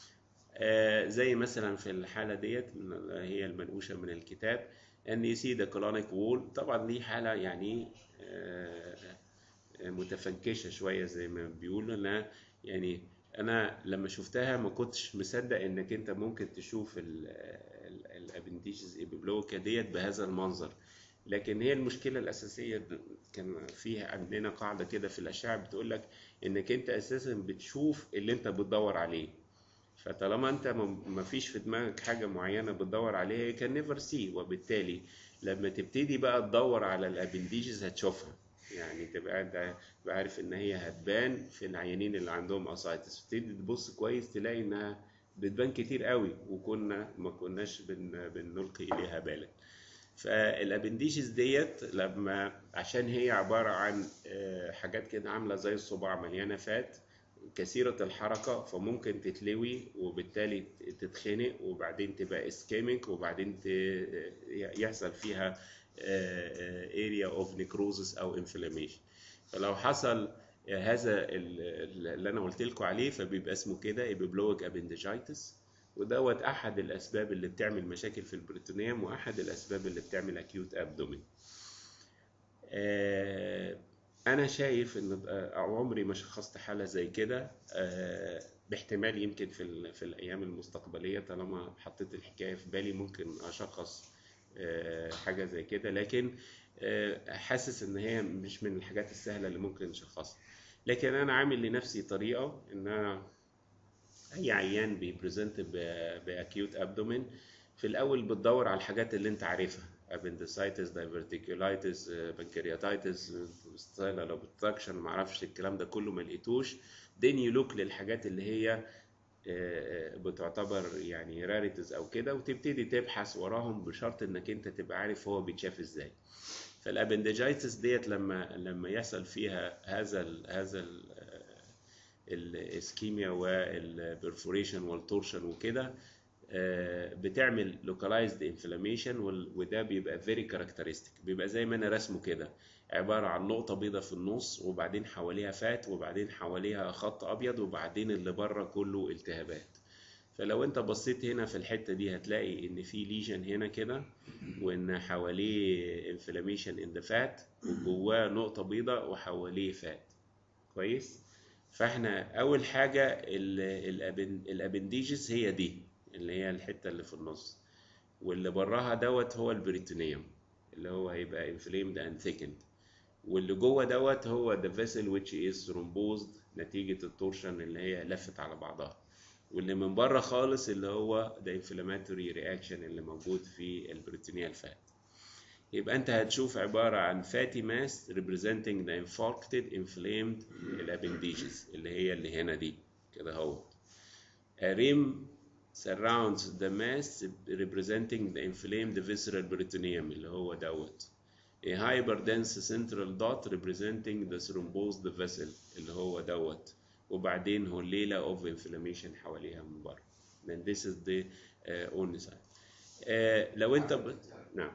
آه زي مثلا في الحالة ديت هي المنقوشة من الكتاب and you see the colonic wall طبعا دي حالة يعني آه متفنكشة شوية زي ما بيقولوا أنا يعني أنا لما شفتها ما كنتش مصدق إنك أنت ممكن تشوف الابنديشز ابيبلوكا ديت بهذا المنظر لكن هي المشكله الاساسيه كان فيها عندنا قاعده كده في الاشعه بتقول لك انك انت اساسا بتشوف اللي انت بتدور عليه فطالما انت ما فيش في دماغك حاجه معينه بتدور عليها كان نيفر سي وبالتالي لما تبتدي بقى تدور على الابنديجز هتشوفها يعني تبقى انت تبقى عارف ان هي هتبان في العيانين اللي عندهم اسايتس تبتدي تبص كويس تلاقي انها بتبان كتير قوي وكنا ما كناش بن بنلقي اليها بالا فالابنديشز ديت لما عشان هي عباره عن حاجات كده عامله زي الصباع مليانه فات كثيره الحركه فممكن تتلوي وبالتالي تتخنق وبعدين تبقى اسكيميك وبعدين يحصل فيها اريا اوف نيكروزس او انفلاميشن فلو حصل هذا اللي انا قلت لكم عليه فبيبقى اسمه كده ايبيبلويك ابندجايتس ودوت احد الاسباب اللي بتعمل مشاكل في البريتونيوم واحد الاسباب اللي بتعمل اكيوت ابدومين آه انا شايف ان عمري ما شخصت حاله زي كده آه باحتمال يمكن في في الايام المستقبليه طالما حطيت الحكايه في بالي ممكن اشخص آه حاجه زي كده لكن حاسس ان هي مش من الحاجات السهله اللي ممكن نشخصها لكن انا عامل لنفسي طريقه ان انا اي عيان بيبريزنت باكيوت ابدومين في الاول بتدور على الحاجات اللي انت عارفها appendicitis diverticulitis pancreatitis intestinal obstruction ما اعرفش الكلام ده كله ما لقيتوش then you look للحاجات اللي هي بتعتبر يعني راريتيز او كده وتبتدي تبحث وراهم بشرط انك انت تبقى عارف هو بيتشاف ازاي فالابندجايتس ديت لما لما يحصل فيها هذا ال هذا ال الاسكيميا والبرفوريشن والتورشن وكده بتعمل localized inflammation وده بيبقى very characteristic بيبقى زي ما انا رسمه كده عبارة عن نقطة بيضة في النص وبعدين حواليها فات وبعدين حواليها خط أبيض وبعدين اللي بره كله التهابات فلو انت بصيت هنا في الحتة دي هتلاقي ان في ليجن هنا كده وان حواليه inflammation in the fat وجواه نقطة بيضة وحواليه فات كويس فاحنا اول حاجة الابنديجز هي دي اللي هي الحتة اللي في النص واللي براها دوت هو البريتونيوم اللي هو هيبقى inflamed and thickened واللي جوه دوت هو the vessel which is thrombosed نتيجة التورشن اللي هي لفت على بعضها واللي من بره خالص اللي هو the inflammatory reaction اللي موجود في البريتونيال فات يبقى انت هتشوف عبارة عن fatty mass representing the infarcted inflamed appendages اللي هي اللي هنا دي كده اهو a rim surrounds the mass representing the inflamed visceral peritoneum اللي هو دوت a hyperdense central dot representing the thrombosed vessel اللي هو دوت وبعدين هليلة of inflammation حواليها من بره then this is the uh, only side uh, لو انت ب... نعم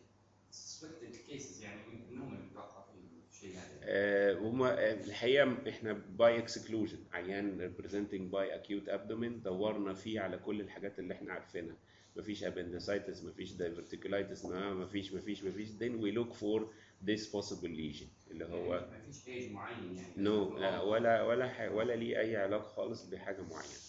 cases يعني منهم المتوقع في الشيء هذا
آه، هما الحقيقه احنا باي اكسكلوجن عيان representing باي acute abdomen دورنا فيه على كل الحاجات اللي احنا عارفينها مفيش appendicitis مفيش diverticulitis ما مفيش مفيش مفيش then we look for this possible lesion اللي هو
ما فيش ايج معين يعني
نو لا ولا ولا ح- ولا ليه اي علاقه خالص بحاجه معينه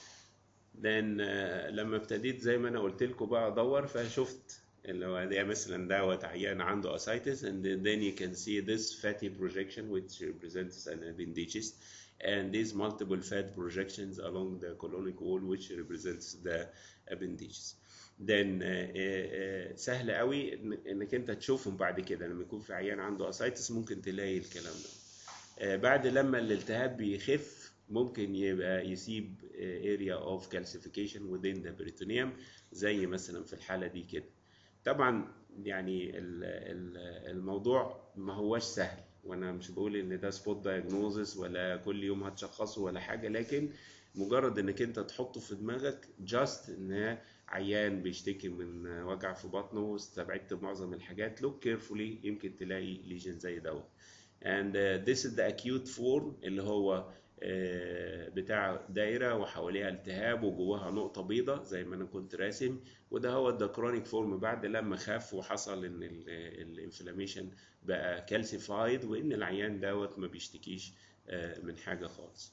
then uh, لما ابتديت زي ما انا قلت لكم بقى ادور فشفت اللي هو ده مثلا دوت عيان عنده ascites and then you can see this fatty projection which represents an appendages and these multiple fat projections along the colonic wall which represents the appendages then uh, uh, uh, سهل قوي إن- انك انت تشوفهم بعد كده لما يكون في عيان عنده ascites ممكن تلاقي الكلام ده آه، بعد لما الالتهاب بيخف ممكن يبقى يسيب آه، area of calcification within the peritoneum زي مثلا في الحالة دي كده طبعا يعني ال- ال- الموضوع ما هوش سهل وانا مش بقول ان ده سبوت دايجنوزس ولا كل يوم هتشخصه ولا حاجة لكن مجرد انك انت تحطه في دماغك جاست ان عيان بيشتكي من وجع في بطنه واستبعدت معظم الحاجات look carefully يمكن تلاقي ليجن زي دوت and uh, this is the acute form اللي هو آه، بتاع دايرة وحواليها التهاب وجواها نقطة بيضاء زي ما أنا كنت راسم وده هو the chronic form بعد لما خف وحصل إن الانفلاميشن بقى calcified وإن العيان دوت ما بيشتكيش آه، من حاجة خالص.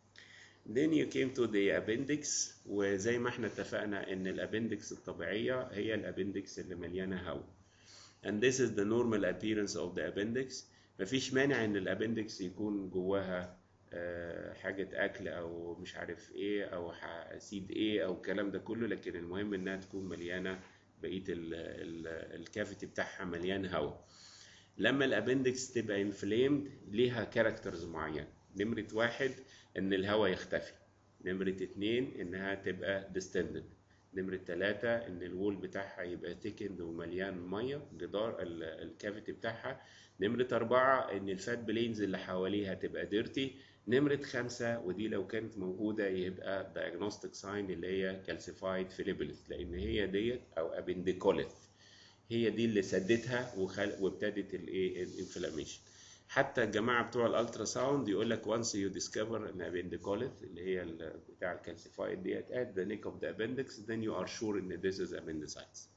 Then you came to the appendix وزي ما احنا اتفقنا إن الابندكس الطبيعية هي الابندكس اللي مليانة هواء. and this is the normal appearance of the appendix مفيش مانع ان الابندكس يكون جواها آه، حاجة أكل أو مش عارف إيه أو ح- سيد إيه أو الكلام ده كله لكن المهم إنها تكون مليانة بقية الكافيتي بتاعها مليان هواء. لما الابندكس تبقى انفليمد ليها كاركترز معينة. نمرة واحد إن الهواء يختفي. نمرة اتنين إنها تبقى distended. نمرة تلاتة إن الوول بتاعها يبقى thickened ومليان مية جدار الكافيتي بتاعها. نمرة أربعة إن الفات بلينز اللي حواليها تبقى ديرتي. نمرة خمسة ودي لو كانت موجودة يبقى diagnostic sign اللي هي calcified philippilis لأن هي ديت أو appendicolith هي دي اللي سدتها وخل... وابتدت الايه الانفلاميشن حتى الجماعه بتوع الالترا ساوند يقول لك once you discover an appendicolith اللي هي ال- بتاع الكالسيفايد ديت at the neck of the appendix then you are sure ان this is appendicitis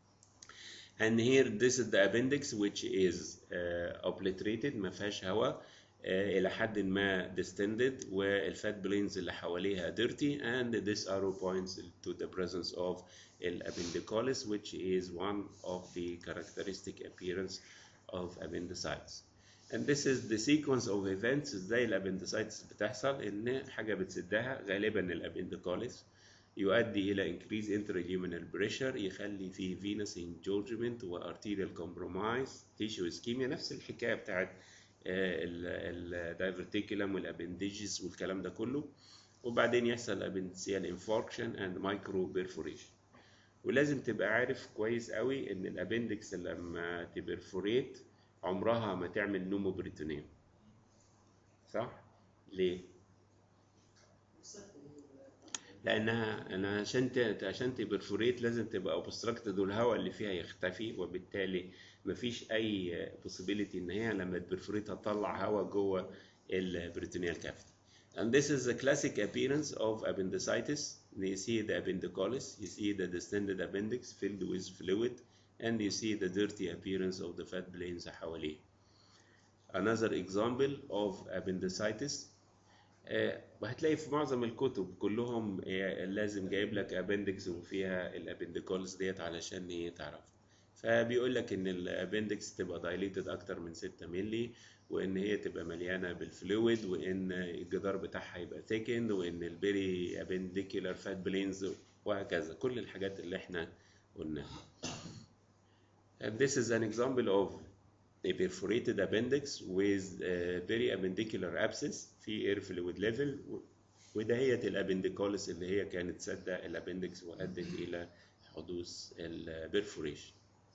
and here this is the appendix which is uh, obliterated ما فيهاش هواء uh, الى حد ما distended والفات بلينز اللي حواليها dirty and this arrow points to the presence of الابنديكوليس which is one of the characteristic appearance of appendicitis and this is the sequence of events ازاي الابنديسايتس بتحصل ان حاجه بتسدها غالبا الابنديكوليس يؤدي الى increase intraluminal pressure يخلي فيه venous engorgement وarterial compromise tissue ischemia نفس الحكايه بتاعت الدايفرتيكولم والابندجز والكلام ده كله وبعدين يحصل ابندسيال انفاركشن اند مايكرو بيرفوريشن ولازم تبقى عارف كويس قوي ان الابندكس لما تبرفوريت عمرها ما تعمل نومو بريتونيوم صح ليه لانها انا عشان ت- عشان تبرفوريت لازم تبقى اوبستراكتد والهواء اللي فيها يختفي وبالتالي مفيش اي possibility ان هي لما تبرفوريت هتطلع هواء جوه البريتونيال كافيتي and this is the classic appearance of appendicitis you see the appendicolus you see the distended appendix filled with fluid and you see the dirty appearance of the fat planes حواليه another example of appendicitis آه، وهتلاقي في معظم الكتب كلهم آه، لازم جايب لك ابندكس وفيها الابنديكولز ديت علشان هي تعرف فبيقول لك ان الابندكس تبقى دايليتد اكتر من 6 مللي وان هي تبقى مليانه بالفلويد وان الجدار بتاعها يبقى ثيكند وان البيري ابنديكولار فات بلينز وهكذا كل الحاجات اللي احنا قلناها And this is an example of a perforated appendix with a periappendicular abscess في air fluid level و- ودهية الابنديكولس اللي هي كانت سادة الابندكس وأدت إلى حدوث البرفوريشن.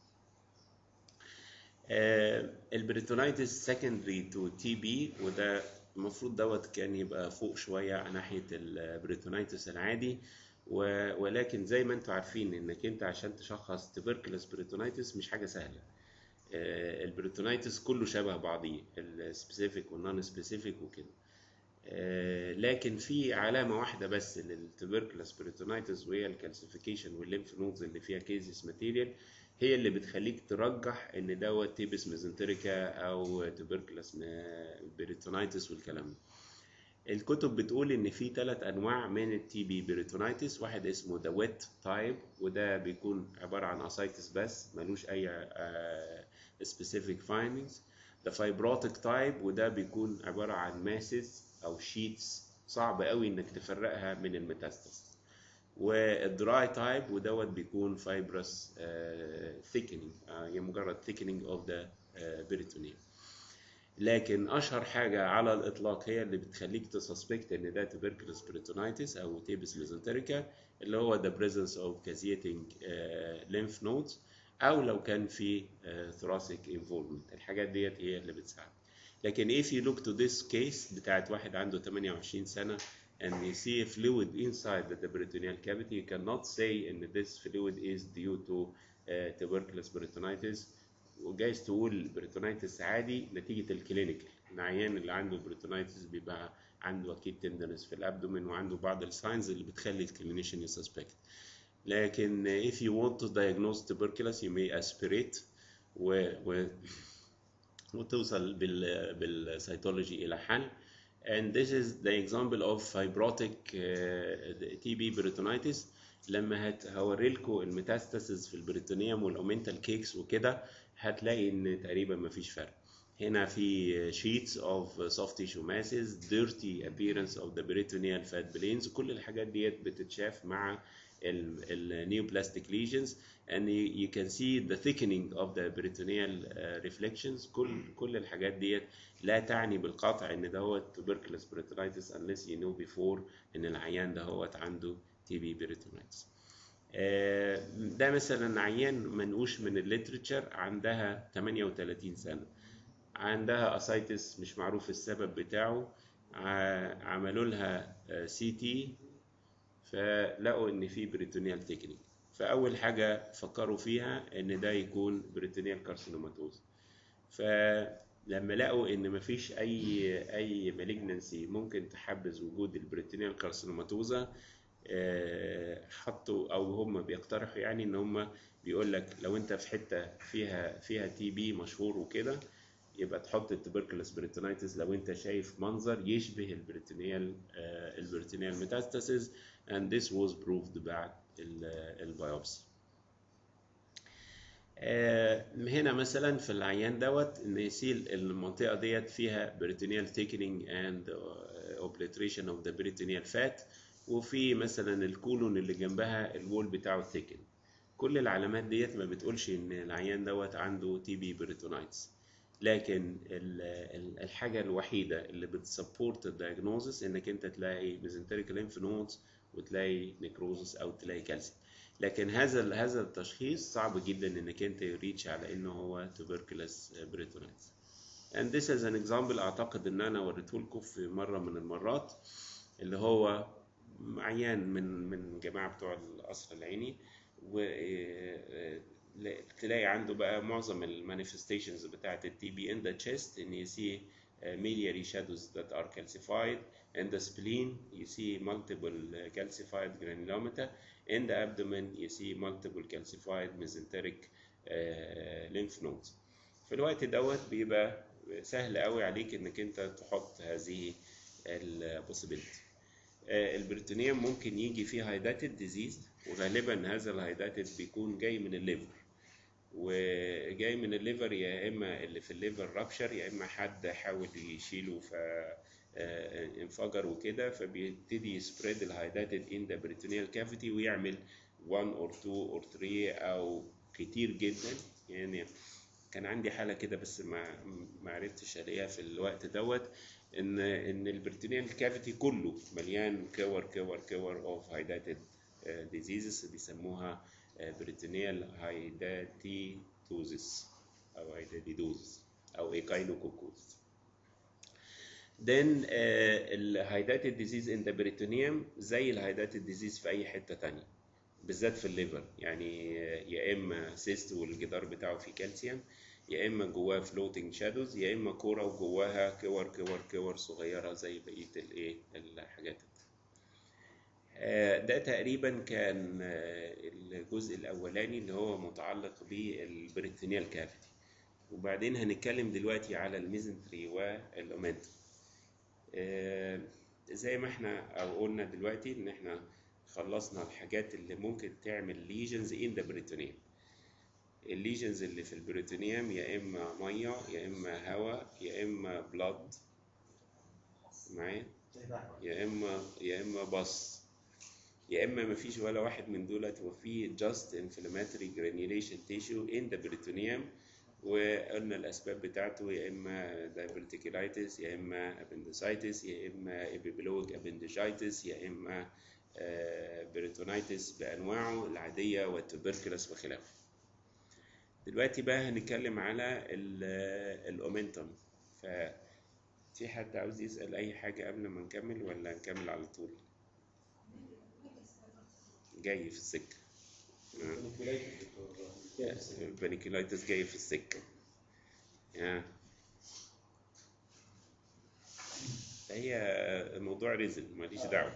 البريتونيتس secondary to TB وده المفروض دوت كان يبقى فوق شوية ناحية البريتونيتس العادي و- ولكن زي ما انتم عارفين انك انت عشان تشخص تبركلس بريتونيتس مش حاجة سهلة. آه، البريتونيتس كله شبه بعضيه السبيسيفيك والنون سبيسيفيك وكده آه، لكن في علامه واحده بس للتبركلس بريتونيتس وهي الكالسيفيكيشن والليمف نودز اللي فيها كيزيس ماتيريال هي اللي بتخليك ترجح ان دوت تيبس ميزنتريكا او تبركلس بريتونيتس والكلام ده الكتب بتقول ان في ثلاث انواع من التي بي بريتونيتس واحد اسمه ذا ويت تايب وده بيكون عباره عن اسايتس بس ملوش اي سبيسيفيك فايندنجز ذا فايبروتيك تايب وده بيكون عباره عن ماسز او شيتس صعب قوي انك تفرقها من الميتاستاسيس والدراي تايب ودوت بيكون فايبرس ثيكنينج هي مجرد ثيكنينج اوف ذا بريتونيوم لكن اشهر حاجه على الاطلاق هي اللي بتخليك تسسبكت ان ده tuberculous peritonitis او تيبس ميزنتريكا اللي هو the presence of caseating uh, lymph nodes او لو كان في uh, thoracic involvement الحاجات ديت هي اللي بتساعد لكن if you look to this case بتاعت واحد عنده 28 سنه and you see a fluid inside the peritoneal cavity you cannot say ان this fluid is due to uh, tuberculous peritonitis وجايز تقول بريتونيتس عادي نتيجة الكلينيكال العيان اللي عنده بريتونيتس بيبقى عنده اكيد تندنس في الابدومين وعنده بعض الساينز اللي بتخلي الكلينيشن يسسبكت لكن if you want to diagnose tuberculosis you may aspirate و, و وتوصل بال بالسيتولوجي الى حل and this is the example of fibrotic uh, TB peritonitis لما هت- هوري لكم الميتاستاسيس في البريتونيوم والاومنتال كيكس وكده هتلاقي ان تقريبا مفيش فرق هنا في sheets of soft tissue masses dirty appearance of the peritoneal fat planes كل الحاجات ديت بتتشاف مع النيوبلاستيك lesions and you, you can see the thickening of the peritoneal uh, reflections كل كل الحاجات ديت لا تعني بالقطع ان دوت tuberculous peritonitis unless you know before ان العيان دهوت عنده TB peritonitis. آه، ده مثلا عيان منقوش من الليترشر عندها 38 سنة عندها اسايتس مش معروف السبب بتاعه ع- عملوا لها سي تي فلقوا ان في بريتونيال تكنيك فاول حاجه فكروا فيها ان ده يكون بريتونيال كارسينوماتوز فلما لقوا ان مفيش اي اي مالجنسي ممكن تحبذ وجود البريتونيال كارسينوماتوزا آه، حطوا او هم بيقترحوا يعني ان هم بيقول لك لو انت في حته فيها فيها تي بي مشهور وكده يبقى تحط التبركلس بريتونيتس لو انت شايف منظر يشبه البريتونيال آه، البريتونيال ميتاستاسيس and this was proved بعد ال- البيوبسي آه، هنا مثلا في العيان دوت ان يسيل المنطقه ديت فيها peritoneal thickening and uh, obliteration of the peritoneal fat وفي مثلا الكولون اللي جنبها الوول بتاعه ثيكن كل العلامات ديت ما بتقولش ان العيان دوت عنده تي بي بريتونايتس لكن ال- ال- الحاجه الوحيده اللي بتسبورت الدايجنوزس انك انت تلاقي ميزنتريك ليمف نودز وتلاقي نيكروزس او تلاقي كالسيوم لكن هذا ال- هذا التشخيص صعب جدا انك انت يريتش على انه هو tuberculous بريتونايتس and this is an example اعتقد ان انا وريته لكم في مره من المرات اللي هو عيان من من جماعه بتوع القصر العيني وتلاقي عنده بقى معظم المانيفستيشنز بتاعت التي بي in the chest ان you see uh, miliary shadows that are calcified in the spleen you see multiple uh, calcified granulomata in the abdomen you see multiple calcified mesenteric uh, lymph nodes في الوقت دوت بيبقى سهل قوي عليك انك انت تحط هذه البوسيبيلتي البريتونيوم ممكن يجي فيه هايداتد ديزيز وغالبا هذا الهايداتد بيكون جاي من الليفر وجاي من الليفر يا اما اللي في الليفر رابشر يا اما حد حاول يشيله ف آه، انفجر وكده فبيبتدي يسبريد الهايداتد ان ذا بريتونيال كافيتي ويعمل 1 اور 2 اور 3 او كتير جدا يعني كان عندي حاله كده بس ما ما عرفتش الاقيها في الوقت دوت ان ان البريتونيال كافيتي كله مليان كور كور كور اوف هايداتد ديزيزز بيسموها بريتونيال هايداتيتوزيس او هايداتيدوزيس او ايكاينوكوكوز then الهايداتد ديزيز ان ذا بريتونيوم زي الهايداتد ديزيز في اي حته تانية بالذات في الليفر يعني يا اما سيست والجدار بتاعه فيه كالسيوم يا اما جواه فلوتنج شادوز يا اما كوره وجواها كور كور كور صغيره زي بقيه الايه الحاجات آه، ده تقريبا كان آه، الجزء الاولاني اللي هو متعلق بالبريتونيال كافيتي وبعدين هنتكلم دلوقتي على الميزنتري والاومنتم آه، زي ما احنا او قلنا دلوقتي ان احنا خلصنا الحاجات اللي ممكن تعمل ليجنز ان ذا بريتونيوم الليجنز اللي في البريتونيوم يا اما ميه يا اما هواء يا اما بلاد معايا يا اما يا اما بص يا اما مفيش ولا واحد من دولت وفي just inflammatory granulation tissue in the peritoneum وقلنا الاسباب بتاعته يا اما diverticulitis يا اما appendicitis يا اما epilogue appendicitis يا اما بريتونايتس بانواعه العاديه والتوبركلس وخلافه دلوقتي بقى هنتكلم على الاومنتم ف في حد عاوز يسأل أي حاجة قبل ما نكمل ولا نكمل على طول؟ جاي في السكة البانيكولايتس جاي في السكة آه. هي موضوع رزق ماليش دعوة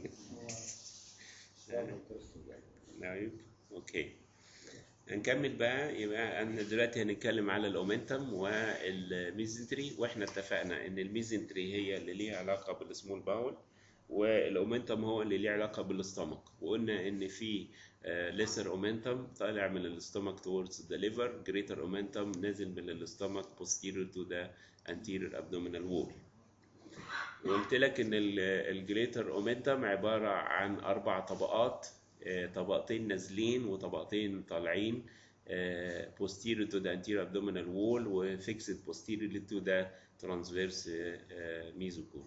نعم اوكي هنكمل بقى يبقى انا دلوقتي هنتكلم على الاومنتم والميزنتري واحنا اتفقنا ان الميزنتري هي اللي ليها علاقه بالسمول باول والاومنتم هو اللي ليه علاقه بالاستمك وقلنا ان في ليسر اومنتم طالع من الاستمك towards the liver greater اومنتم نازل من الاستمك posterior to the anterior abdominal wall وقلت لك ان الجريتر اومنتم عباره عن اربع طبقات طبقتين نازلين وطبقتين طالعين posterior to the anterior abdominal wall و fixed posteriorly to the transverse mesocore.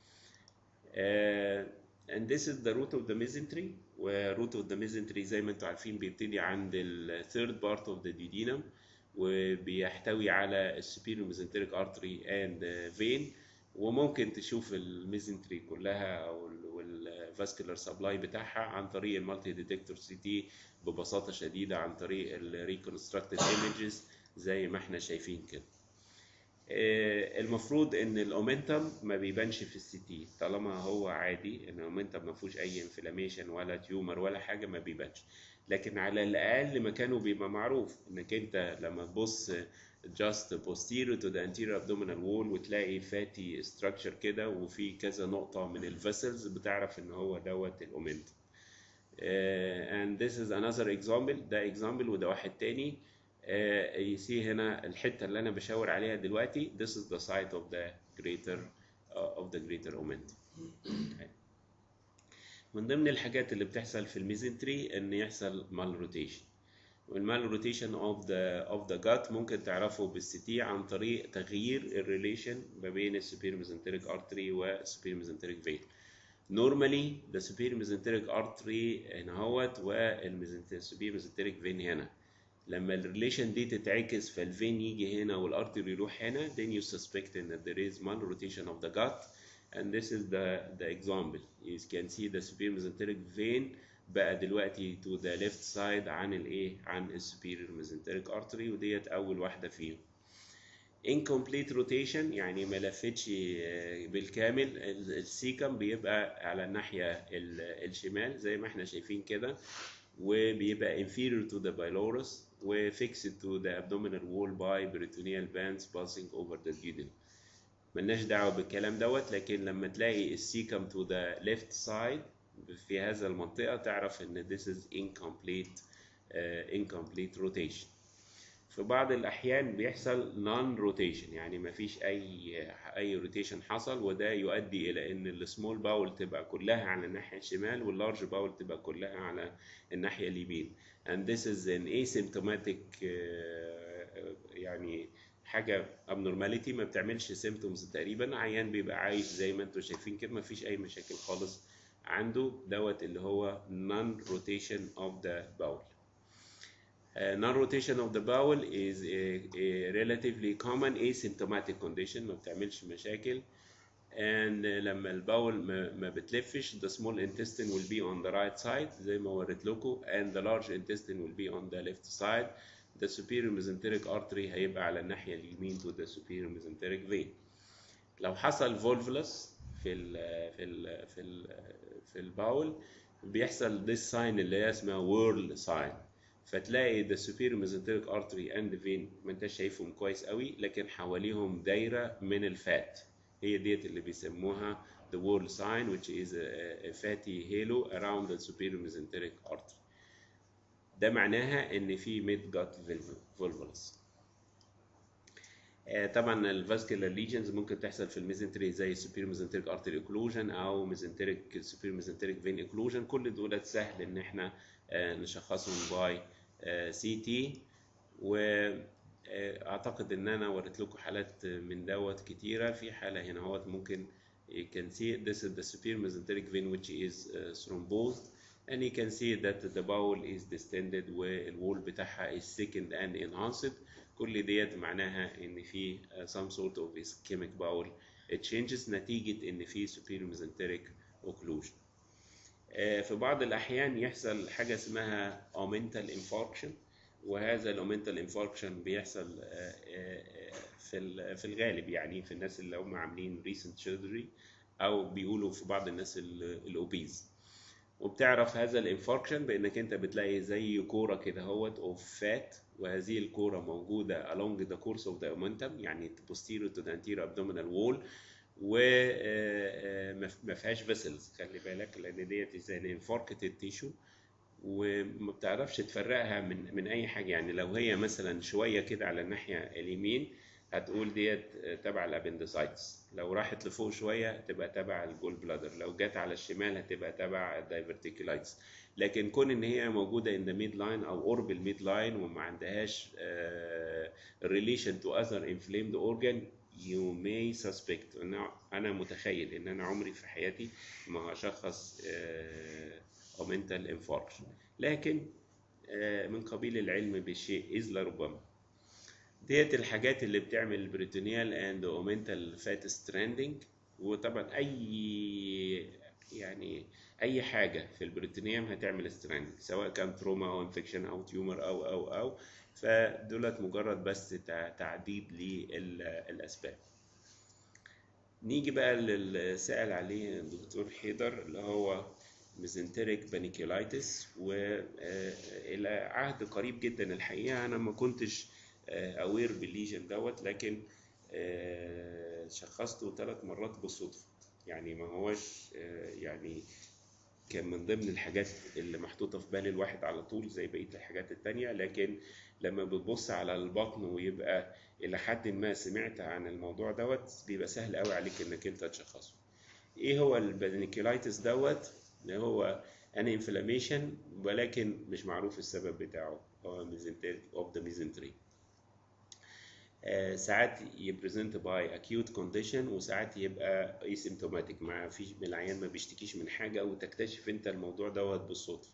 and this is the root of the mesentery و root of the mesentery زي ما انتم عارفين بيبتدي عند ال third part of the duodenum وبيحتوي على superior mesenteric artery and vein وممكن تشوف الميزنتري كلها او والفاسكولار سبلاي بتاعها عن طريق المالتي ديتكتور سي تي ببساطه شديده عن طريق الريكونستراكتد ايمجز زي ما احنا شايفين كده المفروض ان الاومنتم ما بيبانش في السي تي طالما هو عادي ان الاومنتم ما فيهوش اي انفلاميشن ولا تيومر ولا حاجه ما بيبانش لكن على الاقل مكانه بيبقى معروف انك انت لما تبص just posterior to the anterior abdominal wall وتلاقي فاتي structure كده وفي كذا نقطة من الفيسلز بتعرف ان هو دوت الاومنتم. Uh, and this is another example ده example وده واحد تاني uh, يسي هنا الحتة اللي أنا بشاور عليها دلوقتي this is the site of the greater uh, of the greater omentum. من ضمن الحاجات اللي بتحصل في الميزنتري ان يحصل مال روتيشن والمال روتيشن اوف ذا اوف ذا جات ممكن تعرفه بالسي تي عن طريق تغيير الريليشن ما بين السوبير ميزنتريك ارتري والسوبير ميزنتريك فين نورمالي the superior mesenteric artery هنا اهوت والسوبير mesenteric vein هنا لما الريليشن دي تتعكس فالفين يجي هنا والارتري يروح هنا then you suspect that there is malrotation of the gut and this is the the example you can see the superior mesenteric vein بقى دلوقتي to the left side عن الايه عن السوبيريور mesenteric artery وديت اول واحده فيهم incomplete rotation يعني ما لفتش بالكامل السيكم بيبقى على الناحيه الشمال زي ما احنا شايفين كده وبيبقى inferior to the pylorus و fixed to the abdominal wall by peritoneal bands passing over the duodenum ملناش دعوه بالكلام دوت لكن لما تلاقي السيكم to the left side في هذا المنطقه تعرف ان this is incomplete uh, incomplete rotation في بعض الاحيان بيحصل non rotation يعني ما فيش اي اي روتيشن حصل وده يؤدي الى ان السمول باول تبقى كلها على الناحيه الشمال واللارج باول تبقى كلها على الناحيه اليمين and this is an asymptomatic يعني حاجه abnormality ما بتعملش symptoms تقريبا عيان بيبقى عايش زي ما انتم شايفين كده ما فيش اي مشاكل خالص عنده دوت اللي هو non rotation of the bowel Uh, non-rotation of the bowel is a, a relatively common asymptomatic condition ما بتعملش مشاكل and uh, لما الباول ما, ما بتلفش the small intestine will be on the right side زي ما وريت لكم and the large intestine will be on the left side the superior mesenteric artery هيبقى على الناحية اليمين to the superior mesenteric vein لو حصل volvulus في ال في ال في ال في الباول بيحصل this sign اللي هي اسمها whirl sign فتلاقي the superior mesenteric artery and vein ما انت شايفهم كويس قوي لكن حواليهم دايره من الفات هي ديت اللي بيسموها the whorl sign which is a, a fatty halo around the superior mesenteric artery ده معناها ان في mid gut volvulus طبعا الفاسكولار ليجنز ممكن تحصل في الميزنتري زي superior mesenteric artery occlusion او mesenteric superior mesenteric vein occlusion كل دولت سهل ان احنا نشخصهم باي سي تي واعتقد ان انا وريت لكم حالات من دوت كتيره في حاله هنا اهوت ممكن you can see this is the superior mesenteric vein which is uh, thrombosed and you can see that the bowel is distended والwall بتاعها is thickened and enhanced كل ديت معناها ان في some sort of ischemic bowel changes نتيجه ان في superior mesenteric occlusion في بعض الأحيان يحصل حاجة اسمها اومنتال انفاركشن وهذا الاومنتال انفاركشن بيحصل في في الغالب يعني في الناس اللي هم عاملين ريسنت سيرجري أو بيقولوا في بعض الناس الأوبيز وبتعرف هذا الانفاركشن بانك انت بتلاقي زي كوره كده اهوت اوف فات وهذه الكوره موجوده along the course of the omentum يعني posterior to the anterior abdominal wall وما فيهاش فيسلز خلي بالك لان ديت زي انفاركتد تيشو وما بتعرفش تفرقها من من اي حاجه يعني لو هي مثلا شويه كده على الناحيه اليمين هتقول ديت تبع الابندسايتس لو راحت لفوق شويه تبقى تبع الجول بلادر لو جت على الشمال هتبقى تبع الدايفرتيكولايتس لكن كون ان هي موجوده ان ذا ميد لاين او قرب الميد لاين وما عندهاش ريليشن تو اذر انفليمد اورجان you may suspect أنا أنا متخيل إن أنا عمري في حياتي ما هشخص اومنتال انفاركشن لكن من قبيل العلم بالشيء إذ لربما ديت الحاجات اللي بتعمل البريتونيال اند اومنتال فات ستراندنج وطبعا اي يعني اي حاجه في البريتونيوم هتعمل ستراندنج سواء كان تروما او انفكشن او تيومر او او او فدولت مجرد بس تعديد للاسباب نيجي بقى للسائل عليه الدكتور حيدر اللي هو ميزنتريك بانيكيولايتس والى عهد قريب جدا الحقيقه انا ما كنتش اوير بالليجن دوت لكن شخصته ثلاث مرات بالصدفه يعني ما هوش يعني كان من ضمن الحاجات اللي محطوطه في بال الواحد على طول زي بقيه الحاجات التانية لكن لما بتبص على البطن ويبقى الى حد ما سمعت عن الموضوع دوت بيبقى سهل قوي عليك انك انت تشخصه ايه هو البانيكيولايتس دوت ان هو ان انفلاميشن ولكن مش معروف السبب بتاعه هو ميزنتريك اوف ذا ميزنتري ساعات يبريزنت باي اكيوت كونديشن وساعات يبقى اسيمتوماتيك ما فيش العيان ما بيشتكيش من حاجه وتكتشف انت الموضوع دوت بالصدفه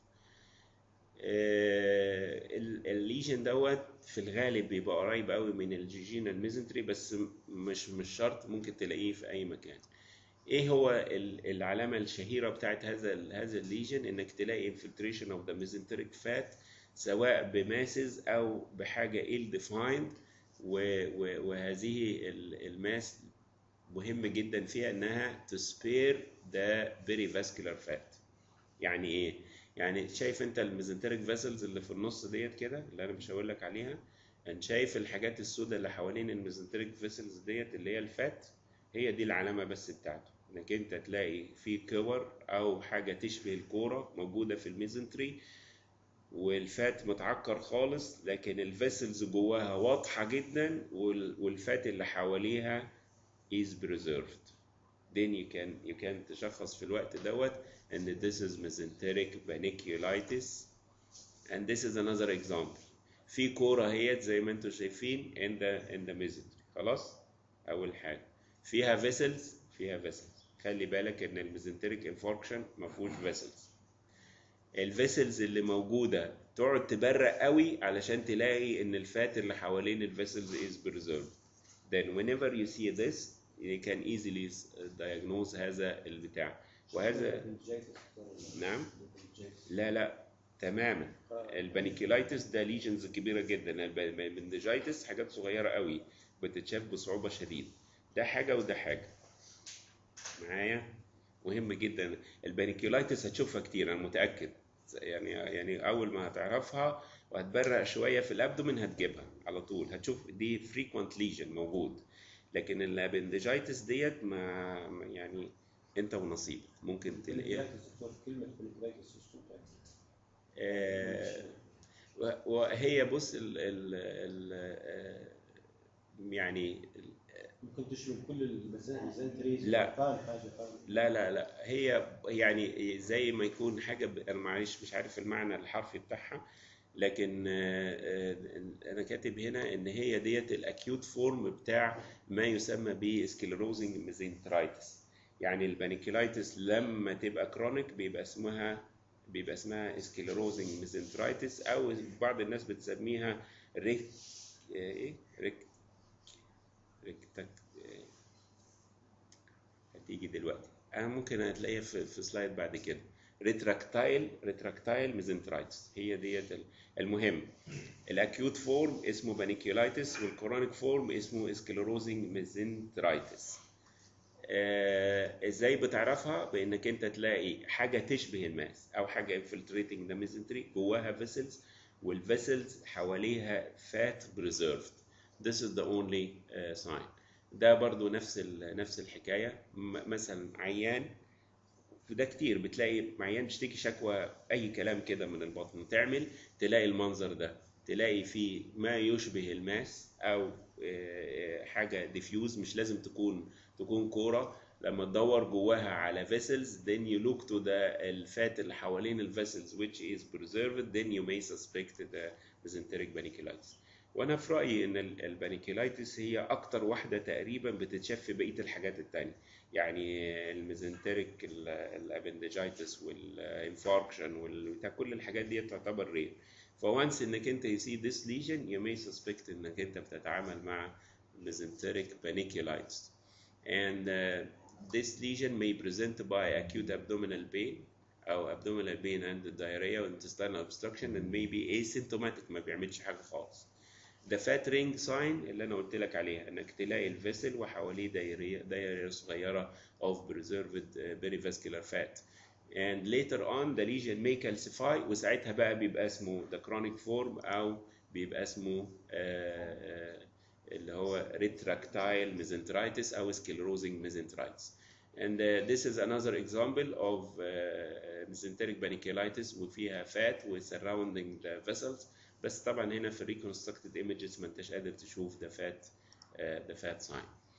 الليجن دوت في الغالب بيبقى قريب قوي من الجيجينال ميزنتري بس مش مش شرط ممكن تلاقيه في اي مكان ايه هو ال- العلامه الشهيره بتاعت هذا ال- هذا الليجن انك تلاقي انفلتريشن اوف ذا ميزنتريك فات سواء بماسز او بحاجه ill defined و- و- وهذه ال- الماس مهم جدا فيها انها to spare the perivascular fat يعني ايه يعني شايف انت الميزنتريك فيسلز اللي في النص ديت كده اللي انا مش هقول لك عليها انت شايف الحاجات السوداء اللي حوالين الميزنتريك فيسلز ديت اللي هي الفات هي دي العلامه بس بتاعته انك انت تلاقي في كور او حاجه تشبه الكوره موجوده في الميزنتري والفات متعكر خالص لكن الفيسلز جواها واضحه جدا وال- والفات اللي حواليها is preserved then you can you can تشخص في الوقت دوت ان this is mesenteric paniculitis and this is another example في كورة هي زي ما انتم شايفين in the in the mesentery خلاص اول حاجة فيها vessels فيها vessels خلي بالك ان الميزنتريك انفاركشن ما فيهوش vessels الفيسلز اللي موجودة تقعد تبرق قوي علشان تلاقي ان الفات اللي حوالين الفيسلز is preserved then whenever you see this you can easily diagnose هذا البتاع وهذا نعم لا لا تماما البانيكيلايتس ده ليجنز كبيره جدا البندجايتس حاجات صغيره قوي بتتشاف بصعوبه شديده ده حاجه وده حاجه معايا مهم جدا البانيكيلايتس هتشوفها كتير انا متاكد يعني يعني اول ما هتعرفها وهتبرق شويه في الابدومين هتجيبها على طول هتشوف دي فريكوينت ليجن موجود لكن الابندجايتس ديت ما ما- يعني انت ونصيبك ممكن تلاقيها
كلمة كونكتيفايتس
آه، و- وهي بص ال ال ال آه، يعني ال-
ممكن تشمل كل الميزنتريز
لا.
فاهم حاجة فاهم
لا لا لا هي يعني زي ما يكون حاجه ب- انا معلش مش عارف المعنى الحرفي بتاعها لكن آه، آه، انا كاتب هنا ان هي ديت الاكيوت فورم بتاع ما يسمى بسكلروزنج ميزنترايتس يعني البانيكيلايتس لما تبقى كرونيك بيبقى اسمها بيبقى اسمها سكلروزنج ميزنترايتس او بعض الناس بتسميها ريك ايه ريك ريكتك هتيجي دلوقتي انا ممكن هتلاقيها في, في سلايد بعد كده ريتراكتايل ريتراكتايل ميزنترايتس هي ديت ال- المهم الاكيوت فورم اسمه بانيكيولايتس والكرونيك فورم اسمه سكلروزنج ميزنترايتس آه ازاي بتعرفها بانك انت تلاقي حاجه تشبه الماس او حاجه انفلتريتنج ذا ميزنتري جواها فيسلز والفيسلز حواليها فات بريزيرفد this is the only uh, sign ده برضو نفس ال- نفس الحكايه م- مثلا عيان ده كتير بتلاقي عيان بيشتكي شكوى اي كلام كده من البطن تعمل تلاقي المنظر ده تلاقي فيه ما يشبه الماس او آه، حاجه ديفيوز مش لازم تكون تكون كوره لما تدور جواها على vessels then you look to the الفات اللي حوالين الفيسلز which is preserved then you may suspect the mesenteric panniculitis وانا في رايي ان ال- البانيكيلايتس هي اكتر واحده تقريبا بتتشاف في بقيه الحاجات التانية يعني الميزنتريك الابندجايتس والانفاركشن والبتاع كل الحاجات دي تعتبر رير فوانس انك انت you see this lesion you may suspect انك انت بتتعامل مع mesenteric panniculitis and uh, this lesion may present by acute abdominal pain او abdominal pain and diarrhea or intestinal obstruction and may be asymptomatic ما بيعملش حاجه خالص ده فات رينج ساين اللي انا قلت لك عليها انك تلاقي الفيسل وحواليه دايريه دايره صغيره of preserved uh, perivascular fat and later on the lesion may calcify وساعتها بقى بيبقى اسمه the chronic form او بيبقى اسمه آه، آه، اللي هو retractile mesenteritis او sclerosing mesenteritis and uh, this is another example of uh, mesenteric panniculitis وفيها fat و surrounding the vessels بس طبعا هنا في الريكونستركتد ايمجز ما انتش قادر تشوف ده فات ده فات ساين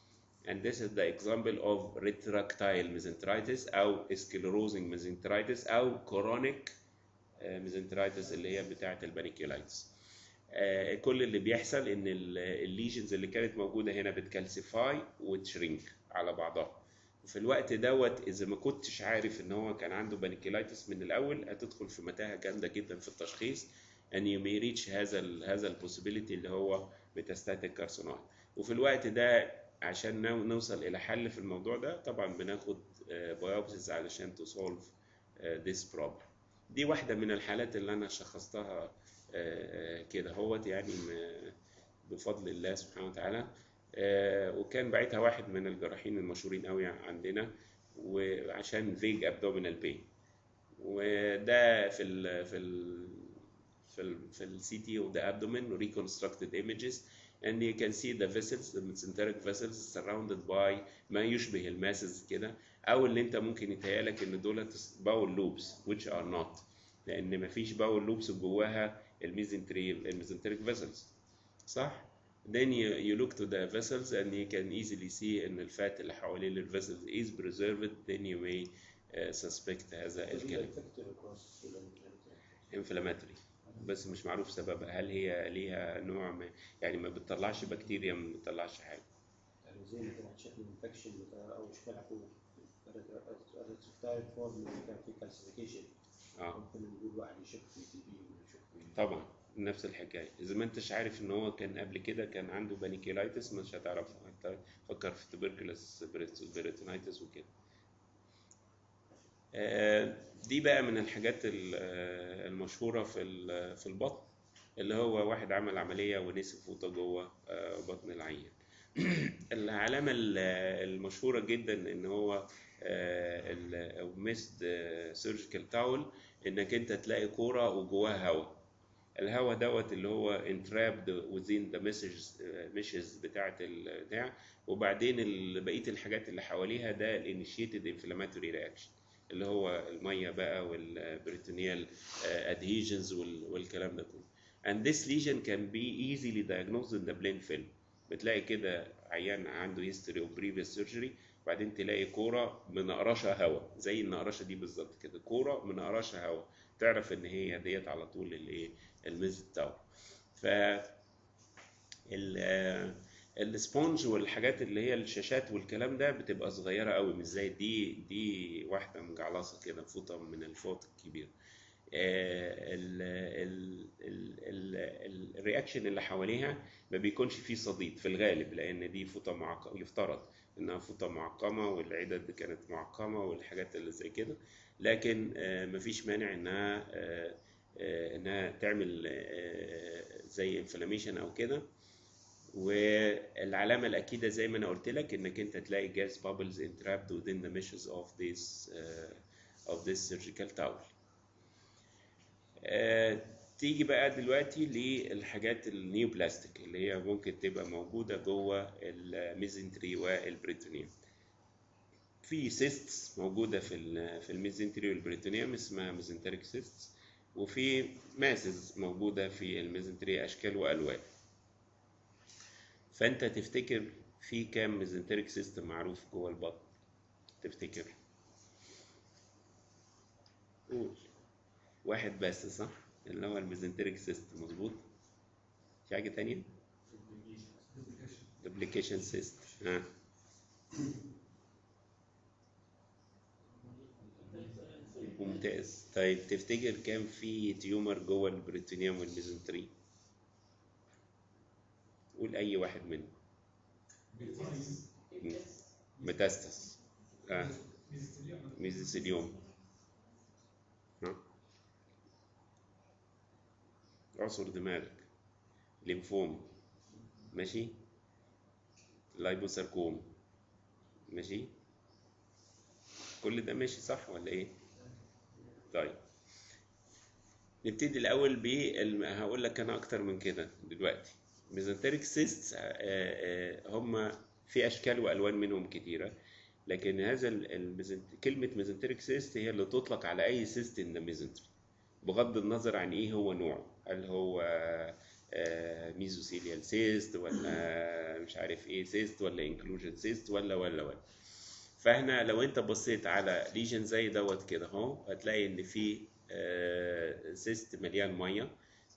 and this is the example of retractile mesenteritis أو sclerosing mesenteritis أو chronic آه، mesenteritis اللي هي بتاعة البانيكيولايتس آه، كل اللي بيحصل ان الليجنز اللي كانت موجوده هنا بتكالسيفاي وتشرينك على بعضها وفي الوقت دوت اذا ما كنتش عارف ان هو كان عنده بانيكيلايتس من الاول هتدخل في متاهه جامده جدا في التشخيص ان يو مي ريتش هذا ال هذا البوسيبيليتي اللي هو ميتاستاتيك كارسينوما وفي الوقت ده عشان نو- نوصل الى حل في الموضوع ده طبعا بناخد بايوبسيز علشان تسولف ذيس بروبلم دي واحده من الحالات اللي انا شخصتها آه، آه، كده هوت يعني م- بفضل الله سبحانه وتعالى آه، وكان بعتها واحد من الجراحين المشهورين قوي عندنا وعشان فيج ابدومينال بين وده في ال في ال في ال في السي تي of the abdomen reconstructed images and you can see the vessels the mesenteric vessels surrounded by ما يشبه الماسز كده او اللي انت ممكن يتهيألك ان دولت باول لوبس which are not لان مفيش باول لوبس جواها الميزنتري الميزنتريك vessels صح؟ then you, you look to the vessels and you can easily see ان الفات اللي حوالين ال vessels is preserved then you may uh, suspect هذا الكلام inflammatory بس مش معروف سببها هل هي ليها نوع ما يعني ما بتطلعش بكتيريا ما بتطلعش حاجه
يعني زي ما كان شكل انفكشن بتاع او شكل عفو الريتروفايل فورم اللي كان فيه كالسيفيكيشن
اه
ممكن نقول واحد يشك في تي بي ويشك في
طبعا نفس الحكايه اذا ما انتش عارف ان هو كان قبل كده كان عنده بانيكيلايتس مش هتعرفه هتفكر في تبركلس بريتونايتس وكده آه، دي بقى من الحاجات ال- آه، المشهوره في ال- في البطن اللي هو واحد عمل عمليه ونسي فوطه جوه آه، بطن العيان العلامه ال- المشهوره جدا ان هو الميسد سيرجيكال تاول انك انت تلاقي كوره وجواها هواء الهواء دوت اللي هو entrapped within the meshes meshes بتاعه البتاع وبعدين ال- بقيه الحاجات اللي حواليها ده الانيشيتد انفلاماتوري رياكشن اللي هو الميه بقى والبريتونيال ادهيجنز والكلام ده كله and this lesion can be easily diagnosed in the plain film بتلاقي كده عيان عنده history of previous surgery بعدين تلاقي كوره منقرشه هواء زي النقرشه دي بالظبط كده كوره منقرشه هواء تعرف ان هي ديت على طول الايه الميز بتاعه ف ال- آه، السبونج والحاجات اللي هي الشاشات والكلام ده بتبقى صغيره قوي مش زي دي دي واحده مجعلصه كده فوطه من الفوط الكبيره الرياكشن اللي حواليها ما بيكونش فيه صديد في الغالب لان دي فوطه معقمه يفترض انها فوطه معقمه والعدد كانت معقمه والحاجات اللي زي كده لكن آه، مفيش مانع انها آه، آه، انها تعمل آه، زي انفلاميشن او كده والعلامه الاكيده زي ما انا قلت لك انك انت تلاقي gas bubbles entrapped within the meshes of this uh, of this surgical towel. آه، تيجي بقى دلوقتي للحاجات النيوبلاستيك اللي هي ممكن تبقى موجوده جوه الميزنتري والبريتونيوم. في سيستس موجوده في ال في الميزنتري والبريتونيوم اسمها ميزنتريك سيستس وفي ماسز موجوده في الميزنتري اشكال والوان. فانت تفتكر في كام ميزنتريك سيستم معروف جوه البطن تفتكر قول واحد بس صح اللي هو الميزنتريك سيستم مظبوط في حاجه تانية دوبليكيشن سيست ها ممتاز طيب تفتكر كام في تيومر جوه البريتونيوم والميزنتري قول اي واحد منهم ميتاستاس اه ميزيسيليوم ها اعصر دماغك ليمفوم ماشي لايبوساركوم ماشي كل ده ماشي صح ولا ايه طيب نبتدي الاول ب هقول لك انا اكتر من كده دلوقتي ميزنتريك سيست هم في اشكال والوان منهم كتيره لكن هذا الميزنت... كلمه ميزنتريك سيست هي اللي تطلق على اي سيست ان ميزنتري بغض النظر عن ايه هو نوعه هل هو ميزوثيليال سيست ولا مش عارف ايه سيست ولا انكلوجن سيست ولا ولا ولا فاحنا لو انت بصيت على ليجن زي دوت كده اهو هتلاقي ان في سيست مليان ميه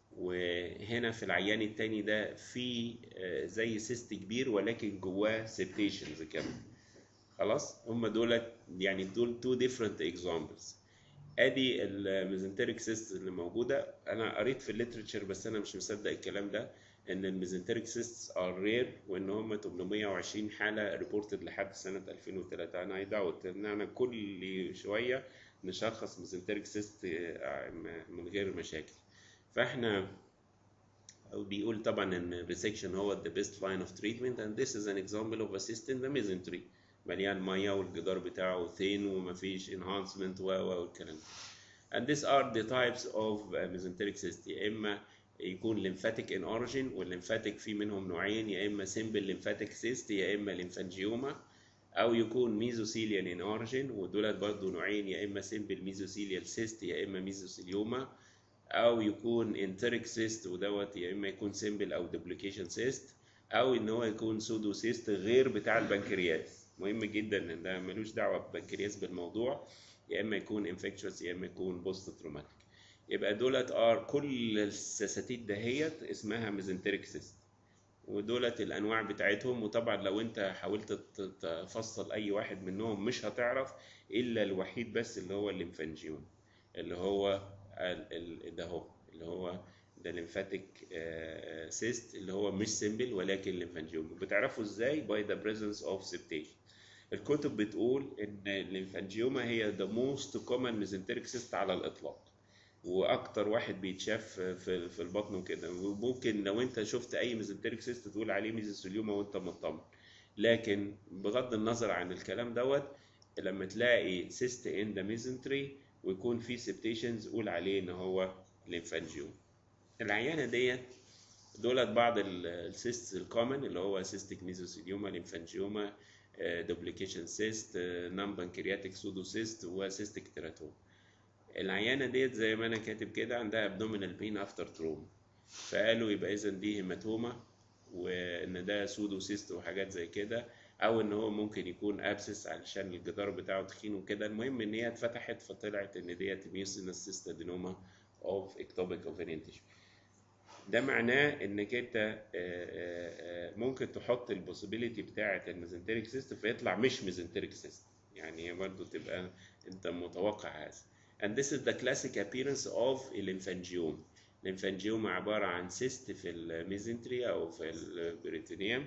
وهنا في العيان التاني ده في آه، زي سيست كبير ولكن جواه سيبتيشنز كمان خلاص هم دولت يعني دول تو ديفرنت اكزامبلز ادي الميزنتريك سيست اللي موجوده انا قريت في الليترشر بس انا مش مصدق الكلام ده ان الميزنتريك سيستس ار رير وان هم 820 حاله ريبورتد لحد سنه 2003 انا اي داوت ان انا كل شويه نشخص ميزنتريك سيست من غير مشاكل فاحنا أو بيقول طبعا ان الريسكشن هو the best line of treatment and this is an example of a cyst in the mesentery مليان ميه والجدار بتاعه ثين ومفيش enhancement و و والكلام ده. and these are the types of uh, mesenteric cyst يا اما يكون lymphatic in origin والليمفاتيك في منهم نوعين يا اما simple lymphatic cyst يا اما lymphangioma او يكون mesothelial in origin ودولت برضه نوعين يا اما simple mesothelial cyst يا اما mesothelioma او يكون enteric cyst ودوت يا اما يكون simple او duplication cyst او ان هو يكون سودو سيست غير بتاع البنكرياس مهم جدا ان ده ملوش دعوه بالبنكرياس بالموضوع يا اما يكون انفكشوس يا اما يكون بوست تروماتيك يبقى دولت ار كل السساتيت دهيت اسمها ميزنتريك سيست ودولت الانواع بتاعتهم وطبعا لو انت حاولت ت- تفصل اي واحد منهم مش هتعرف الا الوحيد بس اللي هو الليمفانجيوم اللي هو ال- ال- ده هو اللي هو ده ليمفاتيك سيست اللي هو مش سيمبل ولكن ليمفانجيوم بتعرفوا ازاي باي ذا بريزنس اوف سيبتيشن الكتب بتقول ان الليمفانجيوما هي the most common mesenteric cyst على الاطلاق واكتر واحد بيتشاف في في البطن وكده وممكن لو انت شفت اي ميزنتريك سيست تقول عليه ميزوثيليوما وانت مطمن لكن بغض النظر عن الكلام دوت لما تلاقي سيست ان ذا ميزنتري ويكون في سيبتيشنز قول عليه ان هو ليمفانجيوم العيانه ديت دولت بعض السيست الكومن اللي هو سيستيك ميزوثيليوما ليمفانجيوما دوبليكيشن سيست نون بانكرياتيك سودو سيست وسيستيك تيراتوم العيانه ديت زي ما انا كاتب كده عندها ابدومينال بين افتر تروم فقالوا يبقى اذا دي هيماتوما وان ده سودو سيست وحاجات زي كده او ان هو ممكن يكون ابسس علشان الجدار بتاعه تخين وكده المهم ان هي اتفتحت فطلعت ان ديت ميوسينس سيست ادينوما اوف اكتوبيك اوفرين تيشو ده معناه انك انت آه، آه، آه، ممكن تحط البوسيبيليتي بتاعه الميزنتريك سيست فيطلع مش ميزنتريك سيست يعني هي برضه تبقى انت متوقع هذا and this is the classic appearance of الليمفانجيوم الليمفانجيوم عبارة عن سيست في الميزنتري أو في البريتونيوم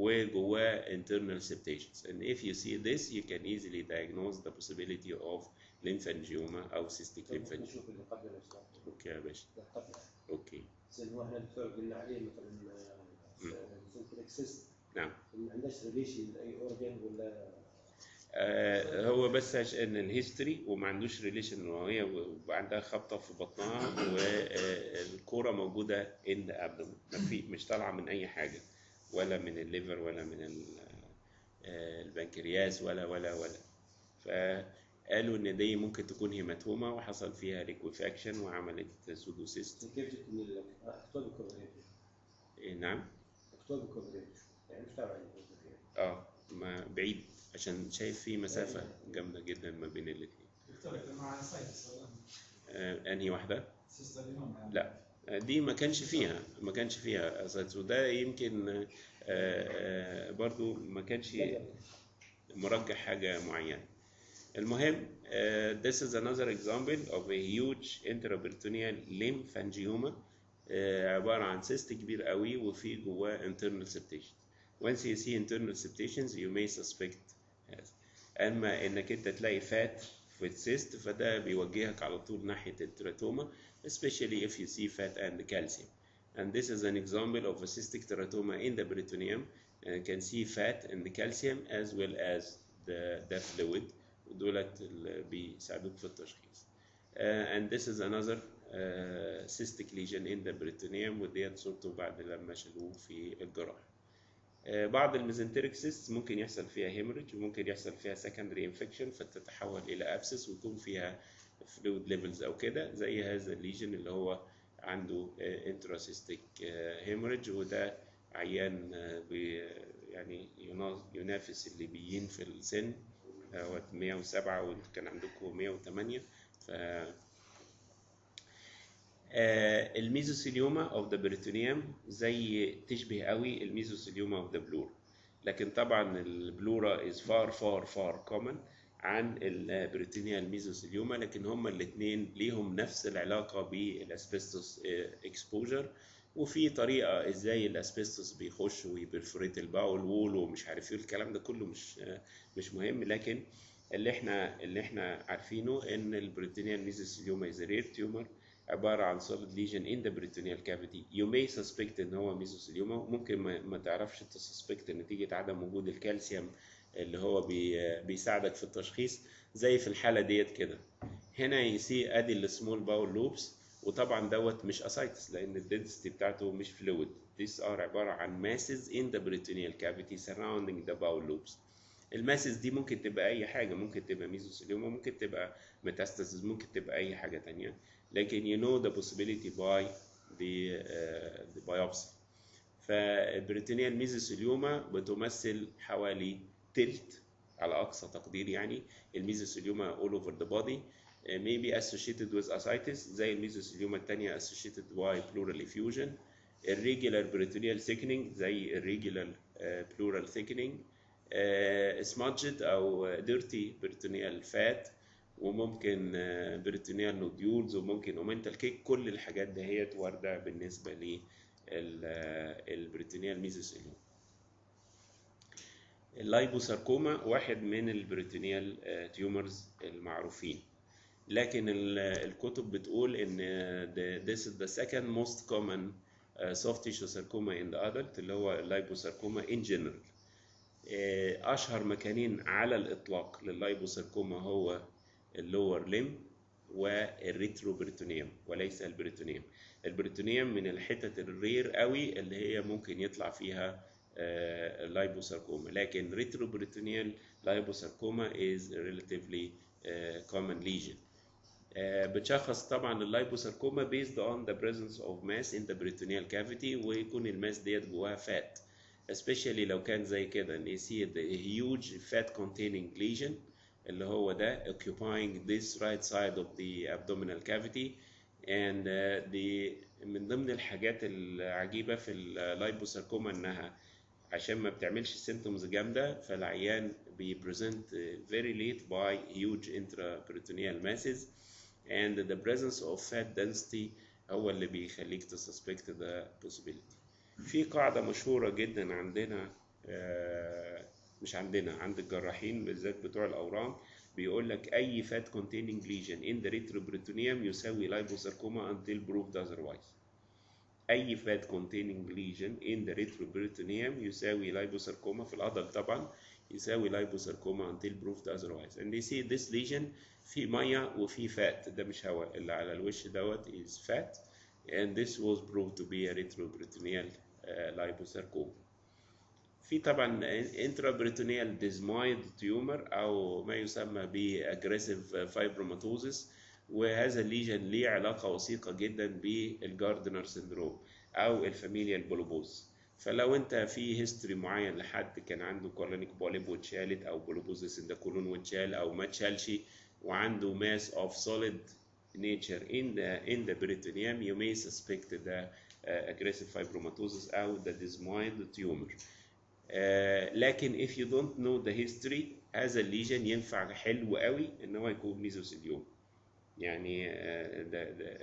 وجواه internal septations and if you see this you can easily diagnose the possibility of lymphangioma أو cystic
طب
lymphangioma
نشوف اللي قبل الإصلاح
أوكي يا باشا
ده قبل
أوكي
زي هو احنا الدكتور قلنا عليه مثلا سنتريك سيست
نعم
ما عندهاش ريليشن لاي اورجن ولا
آه هو بس عشان الهيستوري وما عندوش ريليشن وهي وعندها خبطه في بطنها والكوره موجوده ان ذا ابدومن مش طالعه من اي حاجه ولا من الليفر ولا من ال- آه، البنكرياس ولا ولا ولا فقالوا ان دي ممكن تكون هيماتوما وحصل فيها ليكويفاكشن وعملت سودوسيست
كيف جبت من ال- اكتوبر كوفريج
إيه نعم
اكتوبر كوفريج يعني مش تابع
اه ما بعيد عشان شايف في مسافه جامده جدا ما بين الاثنين
دكتور إذا مع سايتس ولا
آه انهي واحده
سيستر اليوم يعني
لا دي ما كانش فيها ما كانش فيها اساس وده يمكن آه، آه، برضو ما كانش مرجح حاجة معينة المهم آه، this is another example of a huge intraperitoneal lymphangioma آه، عبارة عن سيست كبير قوي وفي جواه internal septation once you see internal septations you may suspect هذا اما انك انت تلاقي فات في السيست فده بيوجهك على طول ناحية التراتوما especially if you see fat and calcium and this is an example of a cystic teratoma in the peritoneum and you can see fat and the calcium as well as the, the fluid ودولت اللي بيساعدوك في التشخيص uh, and this is another uh, cystic lesion in the peritoneum وديت صورته بعد لما شالوه في الجراحة آه، بعض الميزنتريك سيست ممكن يحصل فيها هيموريج وممكن يحصل فيها secondary infection فتتحول الى ابسس ويكون فيها فلويد ليفلز او كده زي هذا الليجن اللي هو عنده انتراسيستيك هيموريدج وده عيان آه، بي يعني ينا- ينافس الليبيين في السن هو 107 وكان عندكم 108 ف آه، الميزوثيليوما اوف ذا بريتونيوم زي تشبه قوي الميزوثيليوما اوف ذا بلور لكن طبعا البلورا از فار فار فار كومن عن البريتونيا الميزوثيليوما لكن هما الاثنين ليهم نفس العلاقه بالاسبستوس اكسبوجر وفي طريقه ازاي الاسبستوس بيخش ويبرفوريت الباول وول ومش عارف ايه الكلام ده كله مش آه، مش مهم لكن اللي احنا اللي احنا عارفينه ان البريتونيا الميزوثيليوما از رير تيومر عباره عن solid lesion in the peritoneal cavity you may suspect ان هو ميزوثيليوما ممكن ما, ما تعرفش تسسبكت نتيجه عدم وجود الكالسيوم اللي هو بي بيساعدك في التشخيص زي في الحاله ديت كده هنا يسي ادي السمول باول لوبس وطبعا دوت مش اسايتس لان الدنسيتي بتاعته مش فلويد these are عباره عن masses in the peritoneal cavity surrounding the bowel loops الماسز دي ممكن تبقى اي حاجه ممكن تبقى ميزوثيليوما ممكن تبقى ميتاستاسيس ممكن تبقى اي حاجه تانية لكن you know the possibility by the, uh, the biopsy فالبريتونيال ميزوثيليوما بتمثل حوالي تلت على اقصى تقدير يعني الميزوثيليوما all over the body uh, may be associated with ascites زي الميزوثيليوما التانية associated by pleural effusion irregular peritoneal thickening زي irregular uh, pleural thickening smudged او dirty peritoneal fat وممكن بريتونيال نوديولز وممكن اومنتال كيك كل الحاجات دهيت وارده بالنسبه للبريتونيال ميزوثيليوم اللايبوساركوما واحد من البريتونيال تيومرز المعروفين لكن ال- الكتب بتقول ان the- this is the second most common uh, soft tissue sarcoma in the adult اللي هو اللايبوساركوما in general آه، اشهر مكانين على الاطلاق لللايبوساركوما هو اللور ليم والريتروبريتونيوم وليس البريتونيوم البريتونيوم من الحتت الرير قوي اللي هي ممكن يطلع فيها آه، اللايبوساركوما لكن ريتروبريتونيال لايبوساركوما is relatively آه، common lesion آه، بتشخص طبعا اللايبوساركوما based on the presence of mass in the peritoneal cavity ويكون الماس ديت جواها فات especially لو كان زي كده ان see the huge fat containing lesion اللي هو ده occupying this right side of the abdominal cavity and uh, the من ضمن الحاجات العجيبة في اللايبوساركوما انها عشان ما بتعملش symptoms جامدة فالعيان بيبريزنت very late by huge intraperitoneal masses and the presence of fat density هو اللي بيخليك تسسبكت ده possibility في قاعدة مشهورة جدا عندنا آه، مش عندنا عند الجراحين بالذات بتوع الأورام بيقول لك أي fat containing lesion in the retroperitoneum يساوي liposarcoma until proved otherwise أي fat containing lesion in the retroperitoneum يساوي liposarcoma في الأدلت طبعا يساوي liposarcoma until proved otherwise and they see this lesion في مية وفي fat ده مش هواء اللي على الوش دوت is fat and this was proved to be a retroperitoneal uh, liposarcoma في طبعا intraperitoneal desmoid tumor او ما يسمى ب aggressive fibromatosis وهذا الليجن ليه علاقة وثيقة جدا بالجاردنر سندروم او الفاميليال بولوبوز فلو انت في هيستوري معين لحد كان عنده كولونيك بوليب واتشالت او بولوبوزس ان كولون واتشال او ما اتشالش وعنده mass of solid nature in the in the peritoneum you may suspect the uh, aggressive fibromatosis او the desmoid tumor آه، لكن if you don't know the history هذا الليجن ينفع حلو قوي ان هو يكون ميزوثيليوم يعني آه، ده ده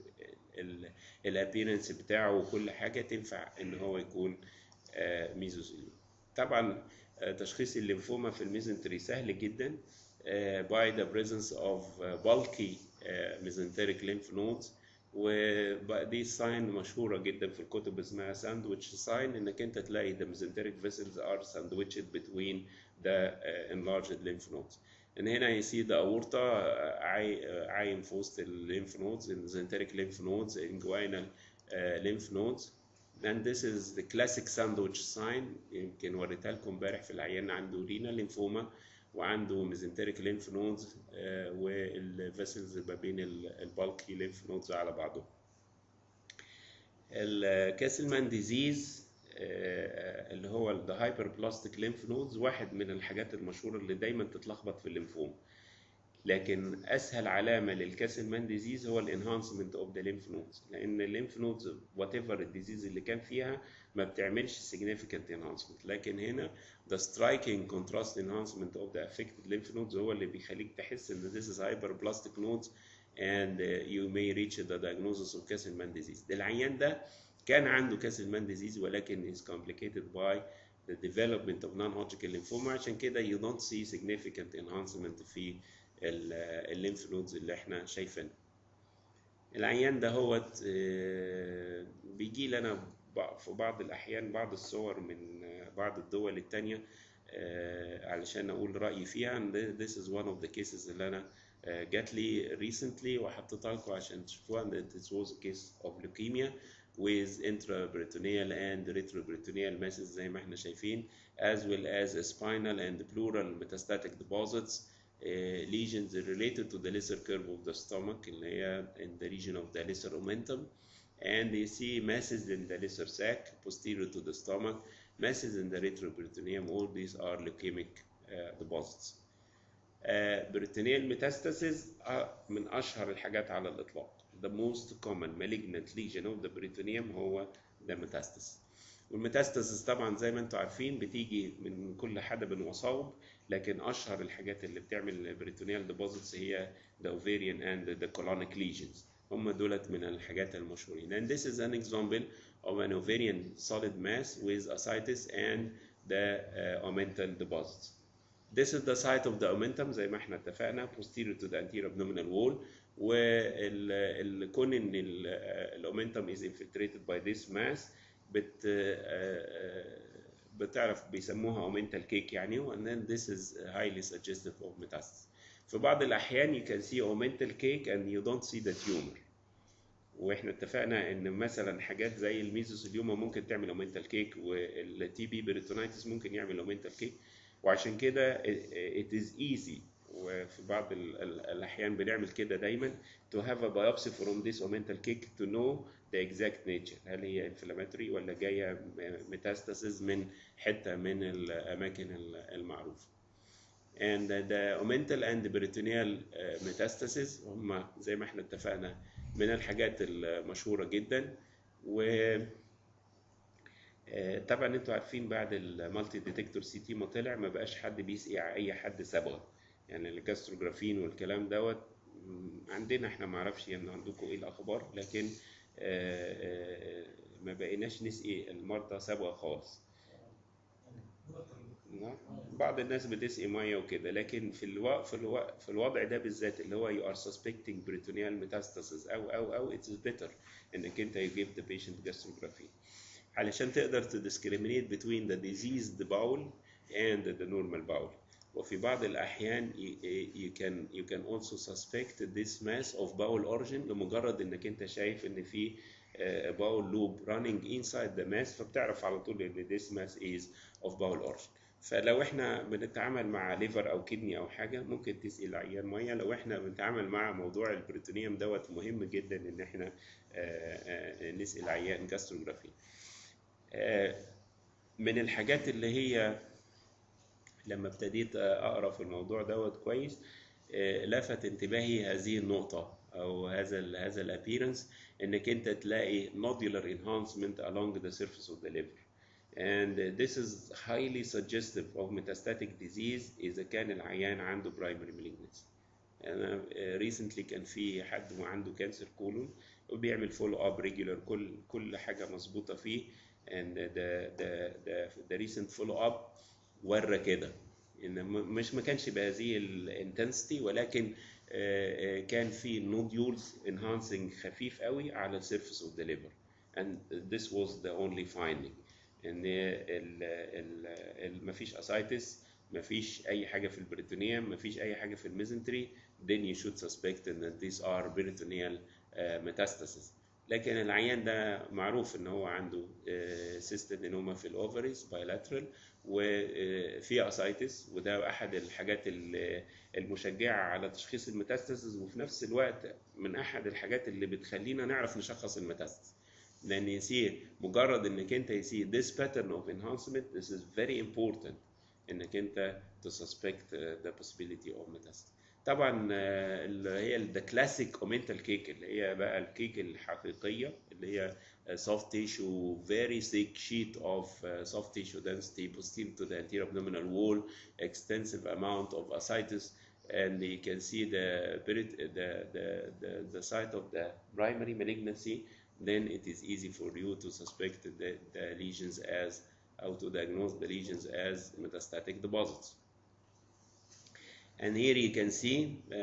الابيرنس بتاعه وكل حاجه تنفع ان هو يكون آه، ميزوثيليوم طبعا آه، تشخيص الليمفوما في الميزنتري سهل جدا آه، by the presence of آه، bulky آه، mesenteric lymph nodes ودي ساين مشهورة جدا في الكتب اسمها ساندويتش ساين انك انت تلاقي the mesenteric vessels are sandwiched between the uh, enlarged lymph nodes. ان هنا you see the aorta uh, عاي- uh, عايم في وسط lymph nodes, mesenteric lymph nodes, inguinal uh, lymph nodes. And this is the classic sandwich sign يمكن وريتها لكم امبارح في العيان عنده رينا لينفوما وعنده ميزنتريك لينف نودز والفيسلز ما بين البالكي لينف نودز على بعضهم الكاسلمان ديزيز اللي هو الهايبر بلاستيك ليمف نودز واحد من الحاجات المشهوره اللي دايما تتلخبط في الليمفوم لكن اسهل علامه للكاسلمان ديزيز هو الانهانسمنت اوف ذا ليمف نودز لان الليمف نودز وات ايفر الديزيز اللي كان فيها ما بتعملش significant enhancement لكن هنا the striking contrast enhancement of the affected lymph nodes هو اللي بيخليك تحس ان this is hyperplastic nodes and uh, you may reach the diagnosis of Castleman disease. ده العيان ده كان عنده Castleman disease ولكن is complicated by the development of non-Hodgkin lymphoma عشان كده you don't see significant enhancement في الليمف نودز اللي احنا شايفينها. العيان ده هو بيجي لنا في بعض الأحيان بعض الصور من بعض الدول التانية علشان أقول رأيي فيها and this is one of the cases اللي أنا جات لي recently وحطيتها لكم عشان تشوفوها and it was a case of leukemia with intraperitoneal and retroperitoneal masses زي ما احنا شايفين as well as spinal and pleural metastatic deposits uh, lesions related to the lesser curve of the stomach اللي هي in the region of the lesser omentum and you see masses in the lesser sac posterior to the stomach masses in the retroperitoneum all these are leukemic uh, deposits بريتونيال ميتاستاسيز من اشهر الحاجات على الاطلاق the most common malignant lesion of the peritoneum هو the metastasis والميتاستاسيس طبعا زي ما انتم عارفين بتيجي من كل حدب وصوب لكن اشهر الحاجات اللي بتعمل بريتونيال deposits هي the ovarian and the colonic lesions هم دولت من الحاجات المشهورين and this is an example of an ovarian solid mass with ascites and the uh, omental deposits This is the site of the omentum زي ما احنا اتفقنا posterior to the anterior abdominal wall والكون ان الاومنتم is infiltrated by this mass بت بتعرف بيسموها اومنتال كيك يعني and then this is highly suggestive of metastasis في بعض الاحيان you can see omental cake and you don't see the tumor واحنا اتفقنا ان مثلا حاجات زي الميزوثيليوما ممكن تعمل اومنتال كيك والتي بي بريتونايتس ممكن يعمل اومنتال كيك وعشان كده it is easy وفي بعض الأحيان بنعمل كده دايما to have a biopsy from this omental cake to know the exact nature هل هي inflammatory ولا جاية metastasis من حتة من الأماكن المعروفة and the omental and peritoneal metastasis هم زي ما احنا اتفقنا من الحاجات المشهورة جدا و طبعا انتوا عارفين بعد المالتي ديتكتور سي تي ما طلع ما بقاش حد بيسقي اي حد صبغه يعني الجاستروجرافين والكلام دوت عندنا احنا ما اعرفش ان عندكم ايه الاخبار لكن ما بقيناش نسقي المرضى صبغه خالص بعض الناس بتسقي ميه وكده لكن في الوضع في الوضع في الوضع ده بالذات اللي هو you are suspecting peritoneal metastasis او او او it is better انك انت you give the patient gastrography علشان تقدر تدiscriminate between the diseased bowel and the normal bowel وفي بعض الأحيان you can you can also suspect this mass of bowel origin لمجرد إنك أنت شايف إن في bowel loop running inside the mass فبتعرف على طول إن this mass is of bowel origin فلو احنا بنتعامل مع ليفر او كدني او حاجه ممكن تسقي العيان ميه لو احنا بنتعامل مع موضوع البروتونيوم دوت مهم جدا ان احنا نسقي العيان جاستروجرافي من الحاجات اللي هي لما ابتديت اقرا في الموضوع دوت كويس لفت انتباهي هذه النقطة أو هذا ال هذا الابيرنس إنك أنت تلاقي nodular enhancement along the surface of the liver and this is highly suggestive of metastatic disease إذا كان العيان عنده primary malignancy أنا recently كان في حد عنده كانسر كولون وبيعمل فولو اب ريجولار كل كل حاجة مظبوطة فيه and the the the, the recent follow up ورى كده ان مش ما كانش بهذه الانتنسيتي ولكن كان في نوديولز انهانسنج خفيف قوي على السيرفيس اوف ذا ليفر and this was the only finding ان ال ال ما فيش اسايتس ما فيش اي حاجه في البريتونيوم ما فيش اي حاجه في الميزنتري then you should suspect that these are peritoneal metastases لكن العيان ده معروف ان هو عنده سيستادينوما في الاوفريز بايلاترال وفي اسايتس وده احد الحاجات المشجعه على تشخيص الميتاستاسيس وفي نفس الوقت من احد الحاجات اللي بتخلينا نعرف نشخص الميتاستاسيس لان you see مجرد انك انت you see this pattern of enhancement this is very important انك انت to suspect uh, the possibility of metastasis طبعا آه، اللي هي ذا كلاسيك اومنتال كيك اللي هي بقى الكيك الحقيقيه اللي هي soft tissue very thick sheet of uh, soft tissue density posterior to the anterior abdominal wall extensive amount of ascites and you can see the perit- the, the, the, the site of the primary malignancy then it is easy for you to suspect the, the lesions as how to diagnose the lesions as metastatic deposits and here you can see uh,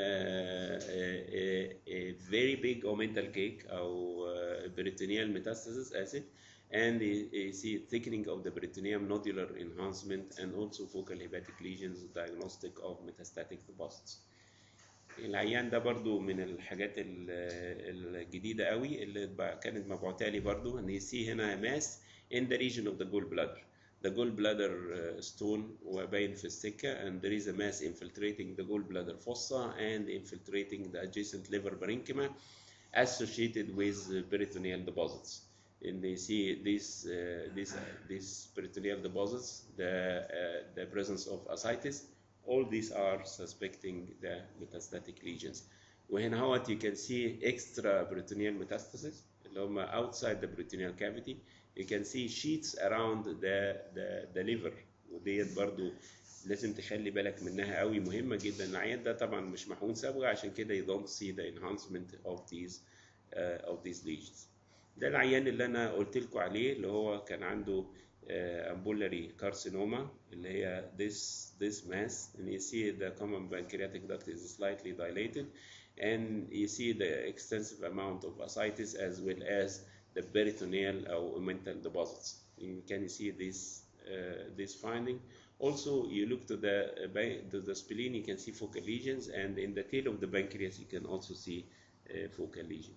a, a, a very big omental cake or uh, peritoneal metastasis acid and you, you see thickening of the peritoneum nodular enhancement and also focal hepatic lesions diagnostic of metastatic deposits العيان ده برضو من الحاجات ال- الجديدة قوي اللي ب- كانت مبعوتة لي برضو ان يسي هنا ماس in the region of the gallbladder the gallbladder uh, stone وباين في السكة and there is a mass infiltrating the gallbladder fossa and infiltrating the adjacent liver parenchyma associated with uh, peritoneal deposits and they see this uh, this this peritoneal deposits the uh, the presence of ascites all these are suspecting the metastatic lesions وهنا هوت you can see extra peritoneal metastasis اللي هم outside the peritoneal cavity you can see sheets around the the the liver وديت برضو لازم تخلي بالك منها قوي مهمة جدا العيان ده طبعا مش محقون صبغة عشان كده you don't see the enhancement of these uh, of these lesions ده العيان اللي انا قلت لكم عليه اللي هو كان عنده امبولاري كارسينوما اللي هي this this mass and you see the common pancreatic duct is slightly dilated and you see the extensive amount of ascites as well as the peritoneal or mental deposits. You can see this uh, this finding. Also, you look to the uh, ba- to the spleen, you can see focal lesions, and in the tail of the pancreas, you can also see uh, focal lesions.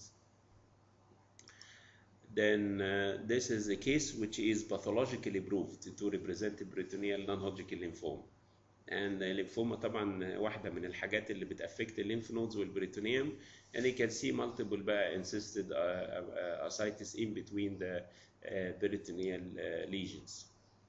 Then uh, this is a case which is pathologically proved to represent peritoneal non-Hodgkin lymphoma. And the lymphoma طبعا واحدة من الحاجات اللي بتأفكت الليمف نودز والبريتونيوم and you can see multiple بقى encysted uh, uh, ascites in between the uh, peritoneal uh, lesions.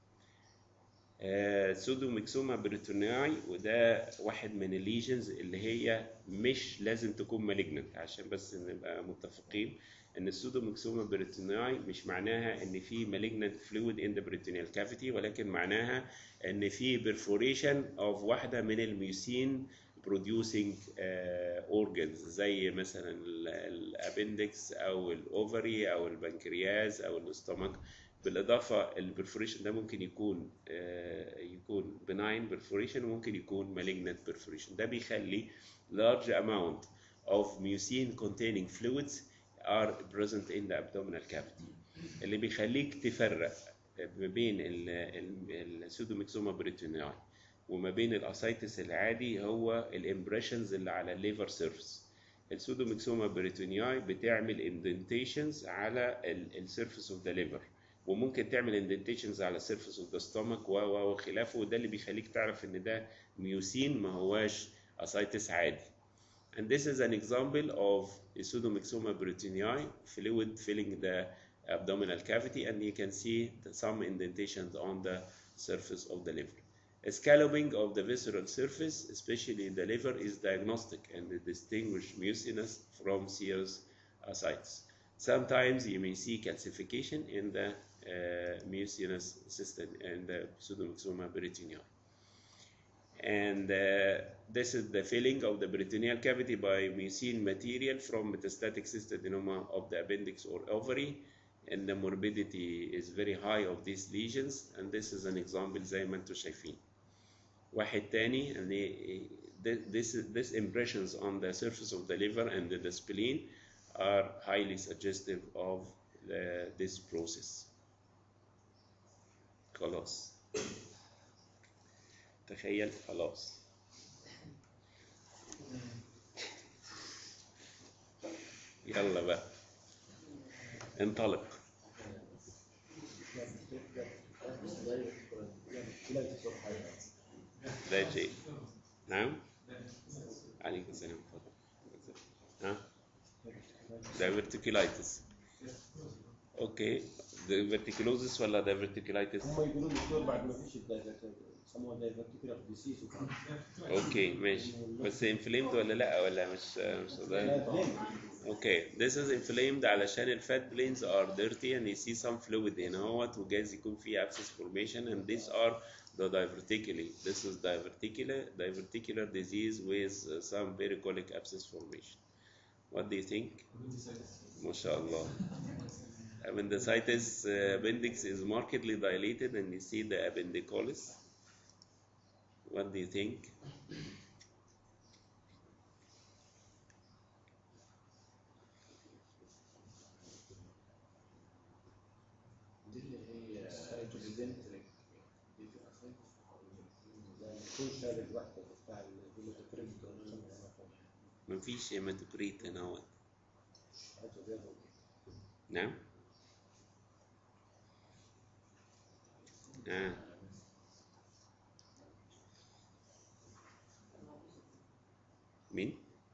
سودوميكسوما بريتونياي وده واحد من الليجنز اللي هي مش لازم تكون مالجنت عشان بس نبقى متفقين ان السودوميكسوما بريتونياي مش معناها ان في malignant fluid in the peritoneal cavity ولكن معناها ان في perforation of واحده من الميوسين producing uh, organs زي مثلا الابندكس او الاوفري او البنكرياس او الاستومك بالاضافه البرفوريشن ده ممكن يكون آه، يكون benign perforation وممكن يكون malignant perforation ده بيخلي large amount of mucin containing fluids are present in the abdominal cavity اللي بيخليك تفرق ما بين السودوميكسوما بريتونياي وما بين الاسايتس العادي هو الامبريشنز اللي على الليفر سيرفيس السودوميكسوما بريتونياي بتعمل اندنتيشنز على السيرفيس اوف ذا ليفر وممكن تعمل اندنتيشنز على السيرفيس اوف ذا ستومك و و وخلافه وده اللي بيخليك تعرف ان ده ميوسين ما هواش اسايتس عادي and this is an example of a pseudomyxoma peritonei fluid filling the abdominal cavity and you can see the, some indentations on the surface of the liver A scalloping of the visceral surface, especially the liver, is diagnostic and it distinguish mucinous from serous ascites. Sometimes you may see calcification in the uh, mucinous system and the pseudomyxoma peritonei. And uh, this is the filling of the peritoneal cavity by mucin material from metastatic cystadenoma of the appendix or ovary. And the morbidity is very high of these lesions. And this is an example زي ما انتم شايفين. واحد تاني and this this impressions on the surface of the liver and the spleen are highly suggestive of the, this process. خلاص. تخيل خلاص. يلا بقى انطلق لا شيء نعم عليكم السلام ها ده verticulitis اوكي diverticulosis ولا diverticulitis
هم يقولون دكتور بعد ما فيش يسموها دايفرتيكولار ديسيز
اوكي ماشي بس inflamed ولا لا ولا مش مش ده اوكي this is inflamed علشان الفات planes are dirty and you see some fluid هنا اهوت وجايز يكون في abscess formation and these are the diverticuli this is diverticular diverticular disease with uh, some varicolic abscess formation what do you think ما شاء الله appendicitis uh, appendix is markedly dilated and you see the appendicolis what do you think
دي اللي هي سايتوبيدنتريك دي في أسايتس
كل شهر الواحدة بتاع الهيماتوكريت
مفيش هيماتوكريت هنا اهوت نعم آه. مين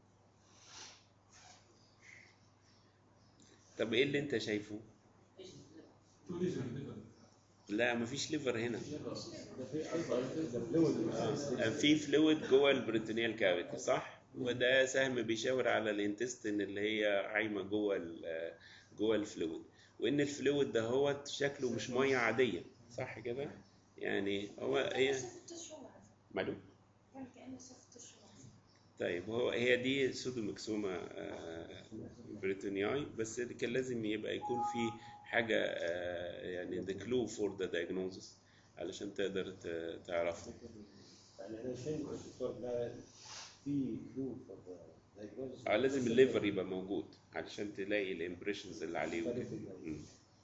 طب ايه اللي انت شايفه
تو ليجن ليفر
لا مفيش ليفر هنا
ده في اصلا ده فلويد
آه، في فلويد جوه البريتونيال كافيتي صح وده سهم بيشاور على الانتستين اللي هي عايمه جوه ال- جوه الفلويد وان الفلويد ده هو شكله مش ميه عاديه صح كده يعني هو هي
شفت الشمعة
معلوم
كان كأني شفت الشمعة
طيب هو هي دي سودومكسوما آه، بريتونياي بس كان لازم يبقى يكون في حاجه آه، يعني the clue for the diagnosis علشان تقدر ت- تعرفها
يعني احنا شايفين الدكتور ده في كلو فور دايجنوز
اه لازم الليفر يبقى موجود علشان تلاقي الامبريشنز اللي عليه مم.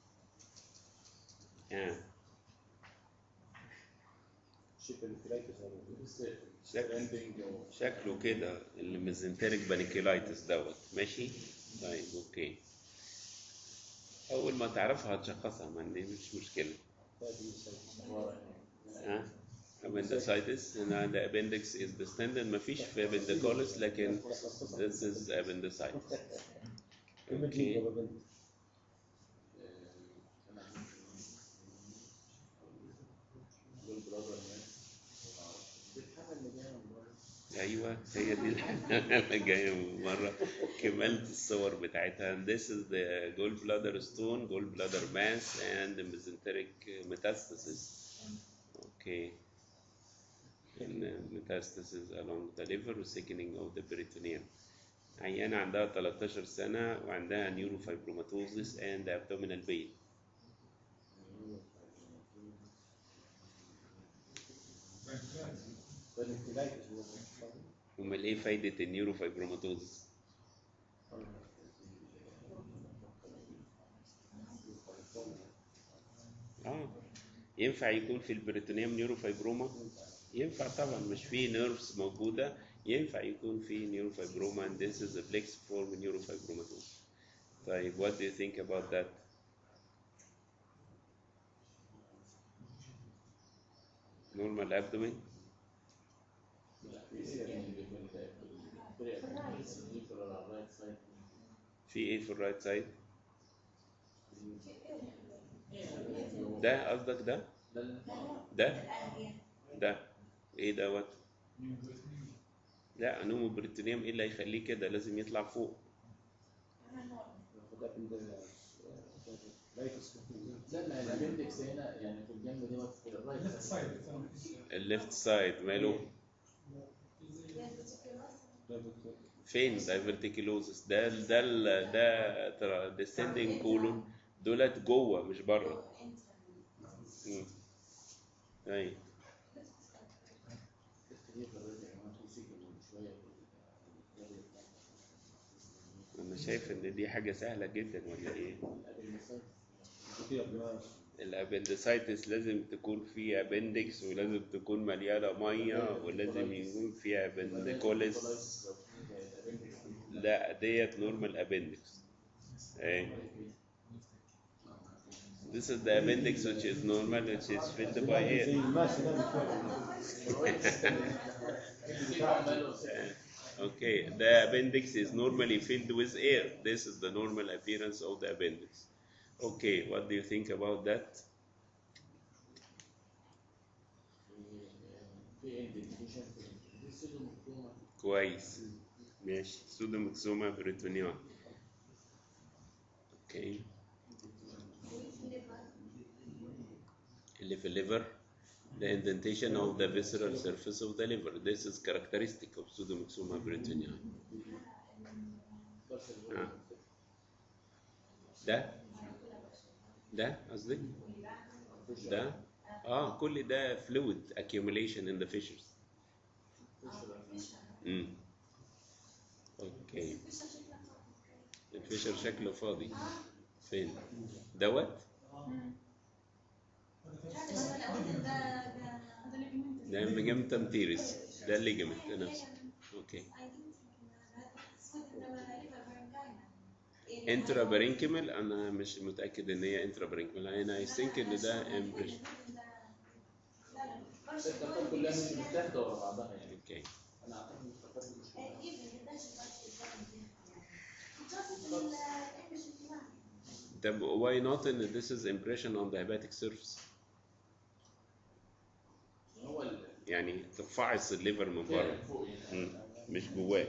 آه.
شيبل كرايتس
شكله شكله كده الميزنتريك بانيكيلايتس دوت ماشي طيب اوكي اول ما تعرفها هتشخصها ما عندي مش مشكله ها appendicitis هنا the appendix is distended مفيش في appendicolis لكن this is appendicitis اوكي ايوه هي دي الحاجه اللي جايه من مره كملت الصور بتاعتها this is the gallbladder stone gallbladder mass and the mesenteric metastasis okay and uh, metastasis along the liver thickening of the peritoneum عيانة عندها 13 سنة وعندها neurofibromatosis and abdominal pain امال ايه فايدة النيوروفايبروماتوزس؟ اه ينفع يكون في البريتونيوم نيوروفايبروما؟ ينفع طبعا مش في نيرفز موجودة ينفع يكون في نيوروفايبروما and this is a plexiform neurofibromatosis. طيب what do you think about that? normal abdomen في ايه في الرايت سايد ده قصدك ده ده ده ايه دوت لا نوم البريتونيوم ايه اللي هيخليه كده لازم يطلع فوق
لا ما الابندكس هنا يعني في الجنب دوت في الرايت
ليفت سايد
الليفت سايد ماله فين دايفرتيكيلوزس ده ده ال- ده ديسندنج كولون دولت جوه مش بره مم. ايوه انا شايف ان دي حاجه سهله جدا ولا ايه الابندسايتس لازم تكون في ابندكس ولازم تكون مليانه ميه ولازم يكون في ابندكوليس لا ديت نورمال ابندكس ايه This is the appendix which is normal which is filled by
زي
air.
الماس ده
Okay, the appendix is normally filled with air. This is the normal appearance of the appendix. Okay, what do you think about that?
في انديكيشن في دي سيدو مكتومه
كويس ماشي سودو مكسومة بريتونيون اوكي اللي في الليفر the indentation of the visceral surface of the liver this is characteristic of pseudomyxoma brittonii
بس
آه. ده ده قصدك ده اه كل ده fluid accumulation in the fissures امم اوكي الفيشر شكله فاضي فين دوت ده ليجمنتم تيرس ده الليجمنت نفسه اوكي انترا بارينكيمال انا مش متاكد ان هي انترا بارينكيمال انا اي ثينك ان ده امبريشن
الدكتور كلها مش متاخده ورا بعضها يعني
اوكي
انا اعتقد مش فاكر مش
طب why not ان this is impression on the hepatic surface
هو ال-
يعني تفعص الليفر من بره
كان فوق يعني
مم. مش جواه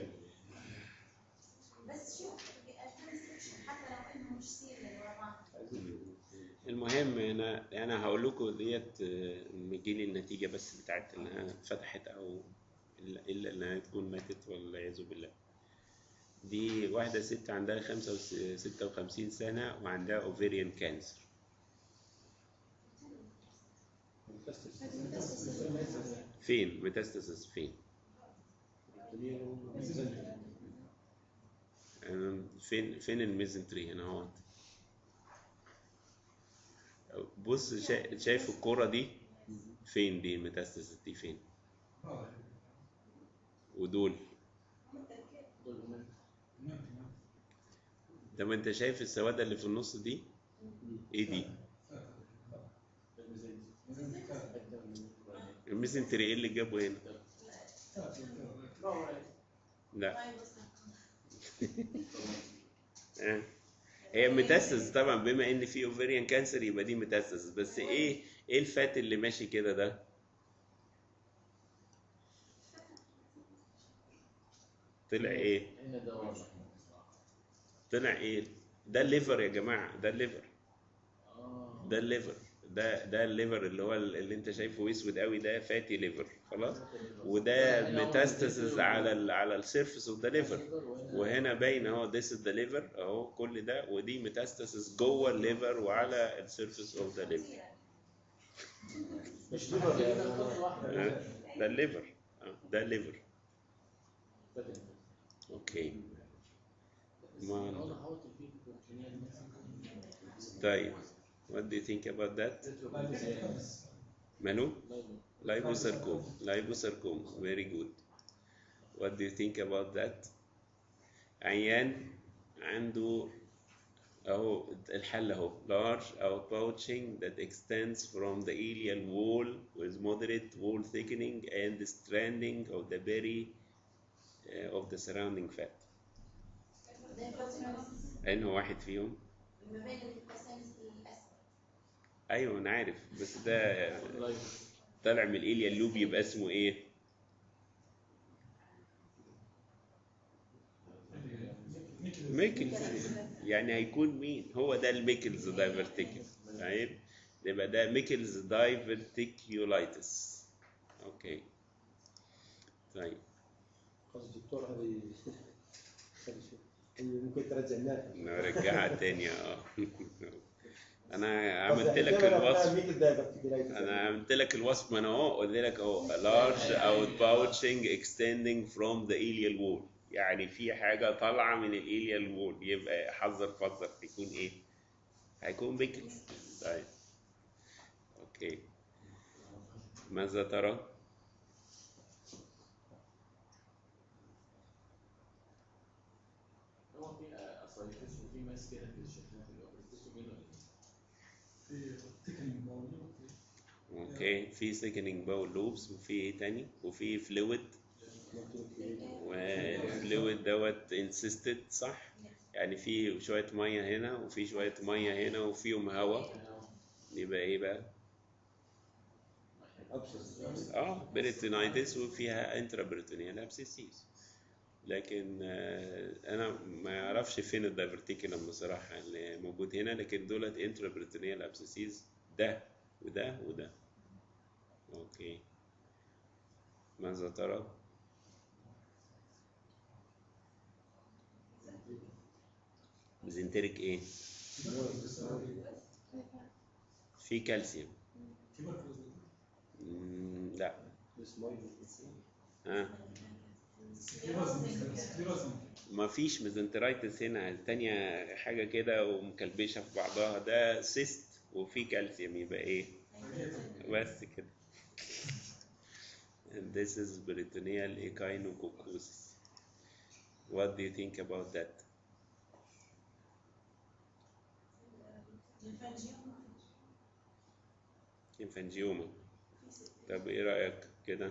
بس شوف حتى لو انه مش سيريال ورا بعض
المهم انا انا هقول لكم ديت آه، نجي لي النتيجه بس بتاعت انها فتحت او الا إلا انها تكون ماتت والعياذ بالله دي واحده ست عندها 56 سنه وعندها اوفيريان كانسر فين ميتاستاسيس فين آم، فين فين الميزنتري هنا اهوت بص شا- شايف الكرة دي فين دي الميتاستاسيس دي فين ودول
دول من-
ده ما انت شايف السوادة اللي في النص دي ايه دي
الميزانية. حتة من-
الميزنتري ايه اللي جابه هنا لا آه. هي ميتاستاسيس طبعا بما ان في اوفيريان كانسر يبقى دي ميتاستاسيس بس ايه ايه الفات اللي ماشي كده ده طلع ايه
هنا ده واضح
طلع ايه ده الليفر يا جماعه ده الليفر
اه
ده الليفر ده ده الليفر اللي هو اللي انت شايفه اسود قوي ده فاتي ليفر خلاص وده ميتاستاسيس على ال على السيرفيس اوف ذا ليفر وهنا باين اهو this is the liver اهو كل ده ودي ميتاستاسيس جوه الليفر وعلى السيرفيس اوف ذا ليفر
مش ليفر يعني ده خط واحد
ده الليفر آه، ده الليفر
فاكر.
اوكي
بس
ما-
أنا واضح أهوت في بروتينات مثلا.
طيب what do you think about that ماله لايبوساركوم لايبوساركوم very good what do you think about that عيان عنده اهو الحل اهو large outpouching that extends from the ileal wall with moderate wall thickening and stranding of the berry uh, of the surrounding fat انه واحد فيهم ايوه انا عارف بس ده طالع من الاليا لوب يبقى اسمه ايه ميكلز يعني هيكون مين هو ده الميكلز دايفرتيكل طيب يبقى ده ميكلز دايفرتيكيولايتس اوكي طيب
خلاص الدكتور هذه هي ممكن ترجع لنا
نرجعها تاني اه انا عملت لك الوصف
مثل ده
انا عملت لك الوصف ما انا اهو قلت لك اهو a large outpouching extending from the ilial wall يعني في حاجه طالعه من الاليال وول يبقى حذر فذر هيكون ايه؟ هيكون بيكلز طيب اوكي ماذا ترى؟
هو في اسايتس وفي ماس كده في الشكل في الاوبريتس ومنه
في thickening bone
اوكي في thickening bowel loops وفي ايه تاني؟ وفي fluid والفلويد دوت insisted صح؟ يعني في شوية مية هنا وفي شوية مية هنا وفيهم هواء يبقى ايه بقى؟
ابسس
اه بريتونايتس وفيها انترا بريتونيال ابسيسيس لكن آه، انا ما اعرفش فين الدايفرتيكولم بصراحه اللي موجود هنا لكن دولت انترا بريتونيال ابسيسيس ده وده وده اوكي ماذا ترى؟ ميزنتريك ايه؟ في كالسيوم مم، لا ها ما فيش ميزنترايتس هنا التانية حاجة كده ومكلبشة في بعضها ده سيست وفي كالسيوم يبقى ايه بس كده and this is peritoneal echinococcus what do you think about that انفانجيوما طب ايه رأيك كده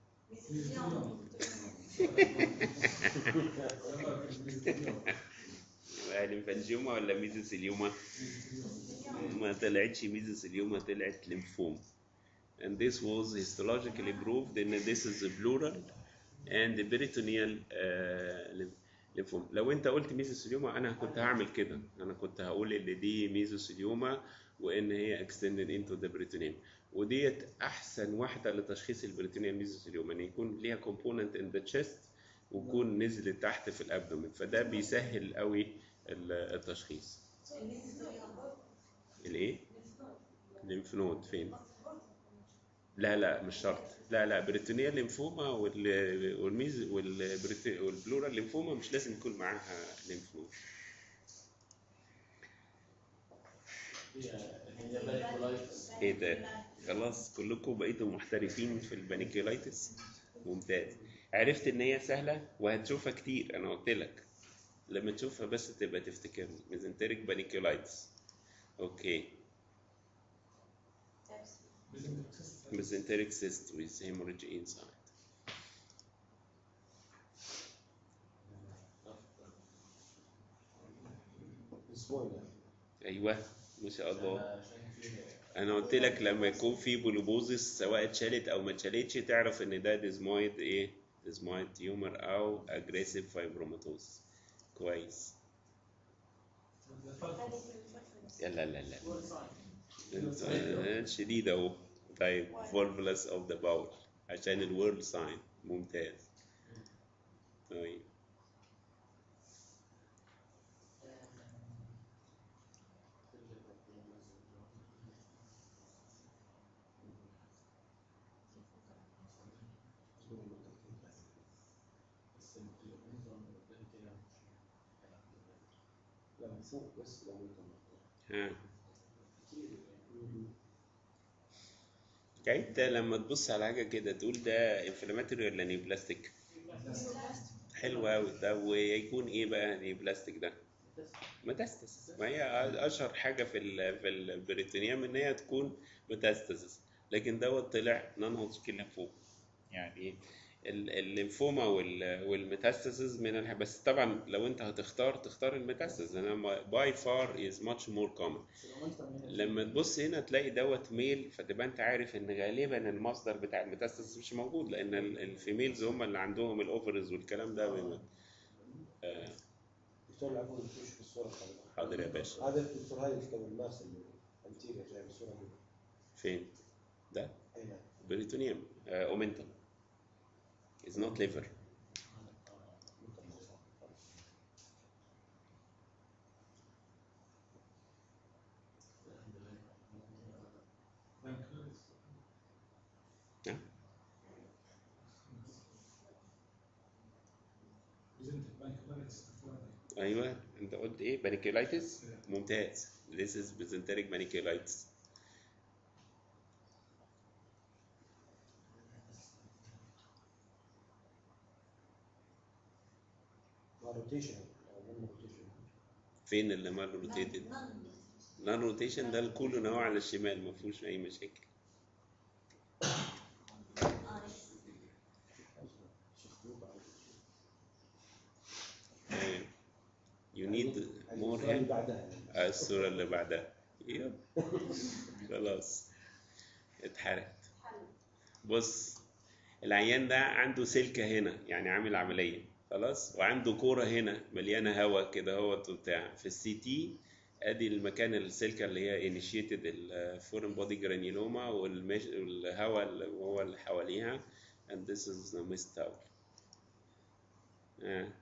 يبقى الانفانجيوما ولا ميزوثيليوما ما طلعتش ميزوثيليوما طلعت ليمفوما and this was histologically proved ان this is a plural and the peritoneal uh, lymphoma لو انت قلت ميزوثيليوما انا كنت هعمل كده انا كنت هقول ان دي ميزوثيليوما وان هي extended into the peritoneum وديت احسن واحده لتشخيص البريتونيال ميزوثيليوما ان يكون ليها component in the chest ويكون نزلت تحت في الابدومين فده بيسهل قوي ال- التشخيص الايه الليمف نود فين لا لا مش شرط لا لا بريتونيال ليمفوما وال والميز والبريت- والبلورال ليمفوما مش لازم يكون معاها ليمف نود ايه ده خلاص كلكم بقيتوا محترفين في البانيكيولايتس ممتاز عرفت ان هي سهله وهتشوفها كتير انا قلت لك لما تشوفها بس تبقى تفتكرني ميزنتريك بانيكيولايتس اوكي mesenteric cyst with hemorrhage inside
اسبوعنا
ايوه ما شاء الله انا قلت لك لما يكون في بولوبوزس سواء اتشالت او ما اتشالتش تعرف ان ده ديزمويد ايه ديزمويد تيومر او اجريسيف فايبروماتوز كويس لا لا لا انت شديد اهو طيب فولفلس اوف ذا باول عشان الورد ساين ممتاز طيب
لا من فوق بس لو انت مختار
ها يعني انت لما تبص على حاجه كده تقول ده انفلاماتوري ولا نيوبلاستيك حلو قوي ده ويكون ايه بقى نيوبلاستيك ده ميتاستاسيس ما هي اشهر حاجه في ال في البريتونيوم ان هي تكون ميتاستاسيس لكن دوت طلع نون هودجكن ليمفوما يعني ال- الليمفوما وال- والميتاستاسيس من الح... بس طبعا لو انت هتختار تختار الميتاستاسيس لان باي فار از ماتش مور كومن لما تبص هنا تلاقي دوت ميل فتبقى انت عارف ان غالبا المصدر بتاع الميتاستاسيس مش موجود لان ال- الفيميلز هم اللي عندهم الاوفرز والكلام ده بيبقى- آه،
دكتور العفو نخش في الصورة خالص
حاضر يا باشا
هذا الدكتور هاي كم الماس اللي انتيريا جاي بالصورة دي
فين ده
اي نعم
بريتونيوم اومنتم is not liver نعم ايوه انت قلت ايه بانيكيولايتس ممتاز this is mesenteric meningitis
مع روتيشن او من روتيشن
فين اللي مال روتيتد نون روتيشن ده كله نوع على الشمال ما فيهوش اي مشاكل
شخبوط على
آه، you need more
السؤال اللي
help
بعدها
آه، الصورة اللي بعدها يب خلاص اتحرقت
حل
بص العيان ده عنده سلكة هنا يعني عامل عملية خلاص وعنده كورة هنا مليانة هواء كده هوت وبتاع في السي تي ادي المكان السلكة اللي هي انيشيتد الفورن بودي جرانيلوما والهواء اللي هو اللي حواليها and this is the mist towel آه.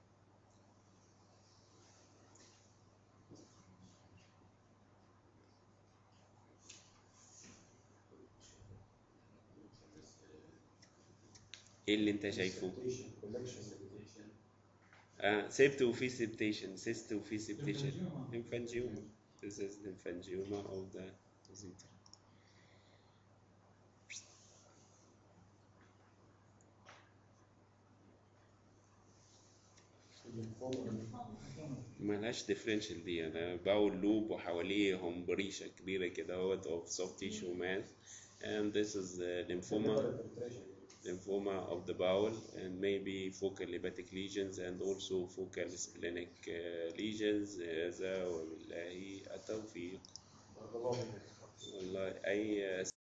ايه اللي انت شايفه؟ آه سيبت وفي سيبتيشن سيست وفي سيبتيشن
Lymphangioma.
lymphangioma this is lymphangioma of the mesentery ملهاش ديفرنشال دي انا باول لوب وحواليه همبريشة كبيرة كده اهوت of soft tissue mass and this is the lymphoma lymphoma of the bowel and maybe focal hepatic lesions and also focal splenic uh, lesions هذا وبالله التوفيق والله أي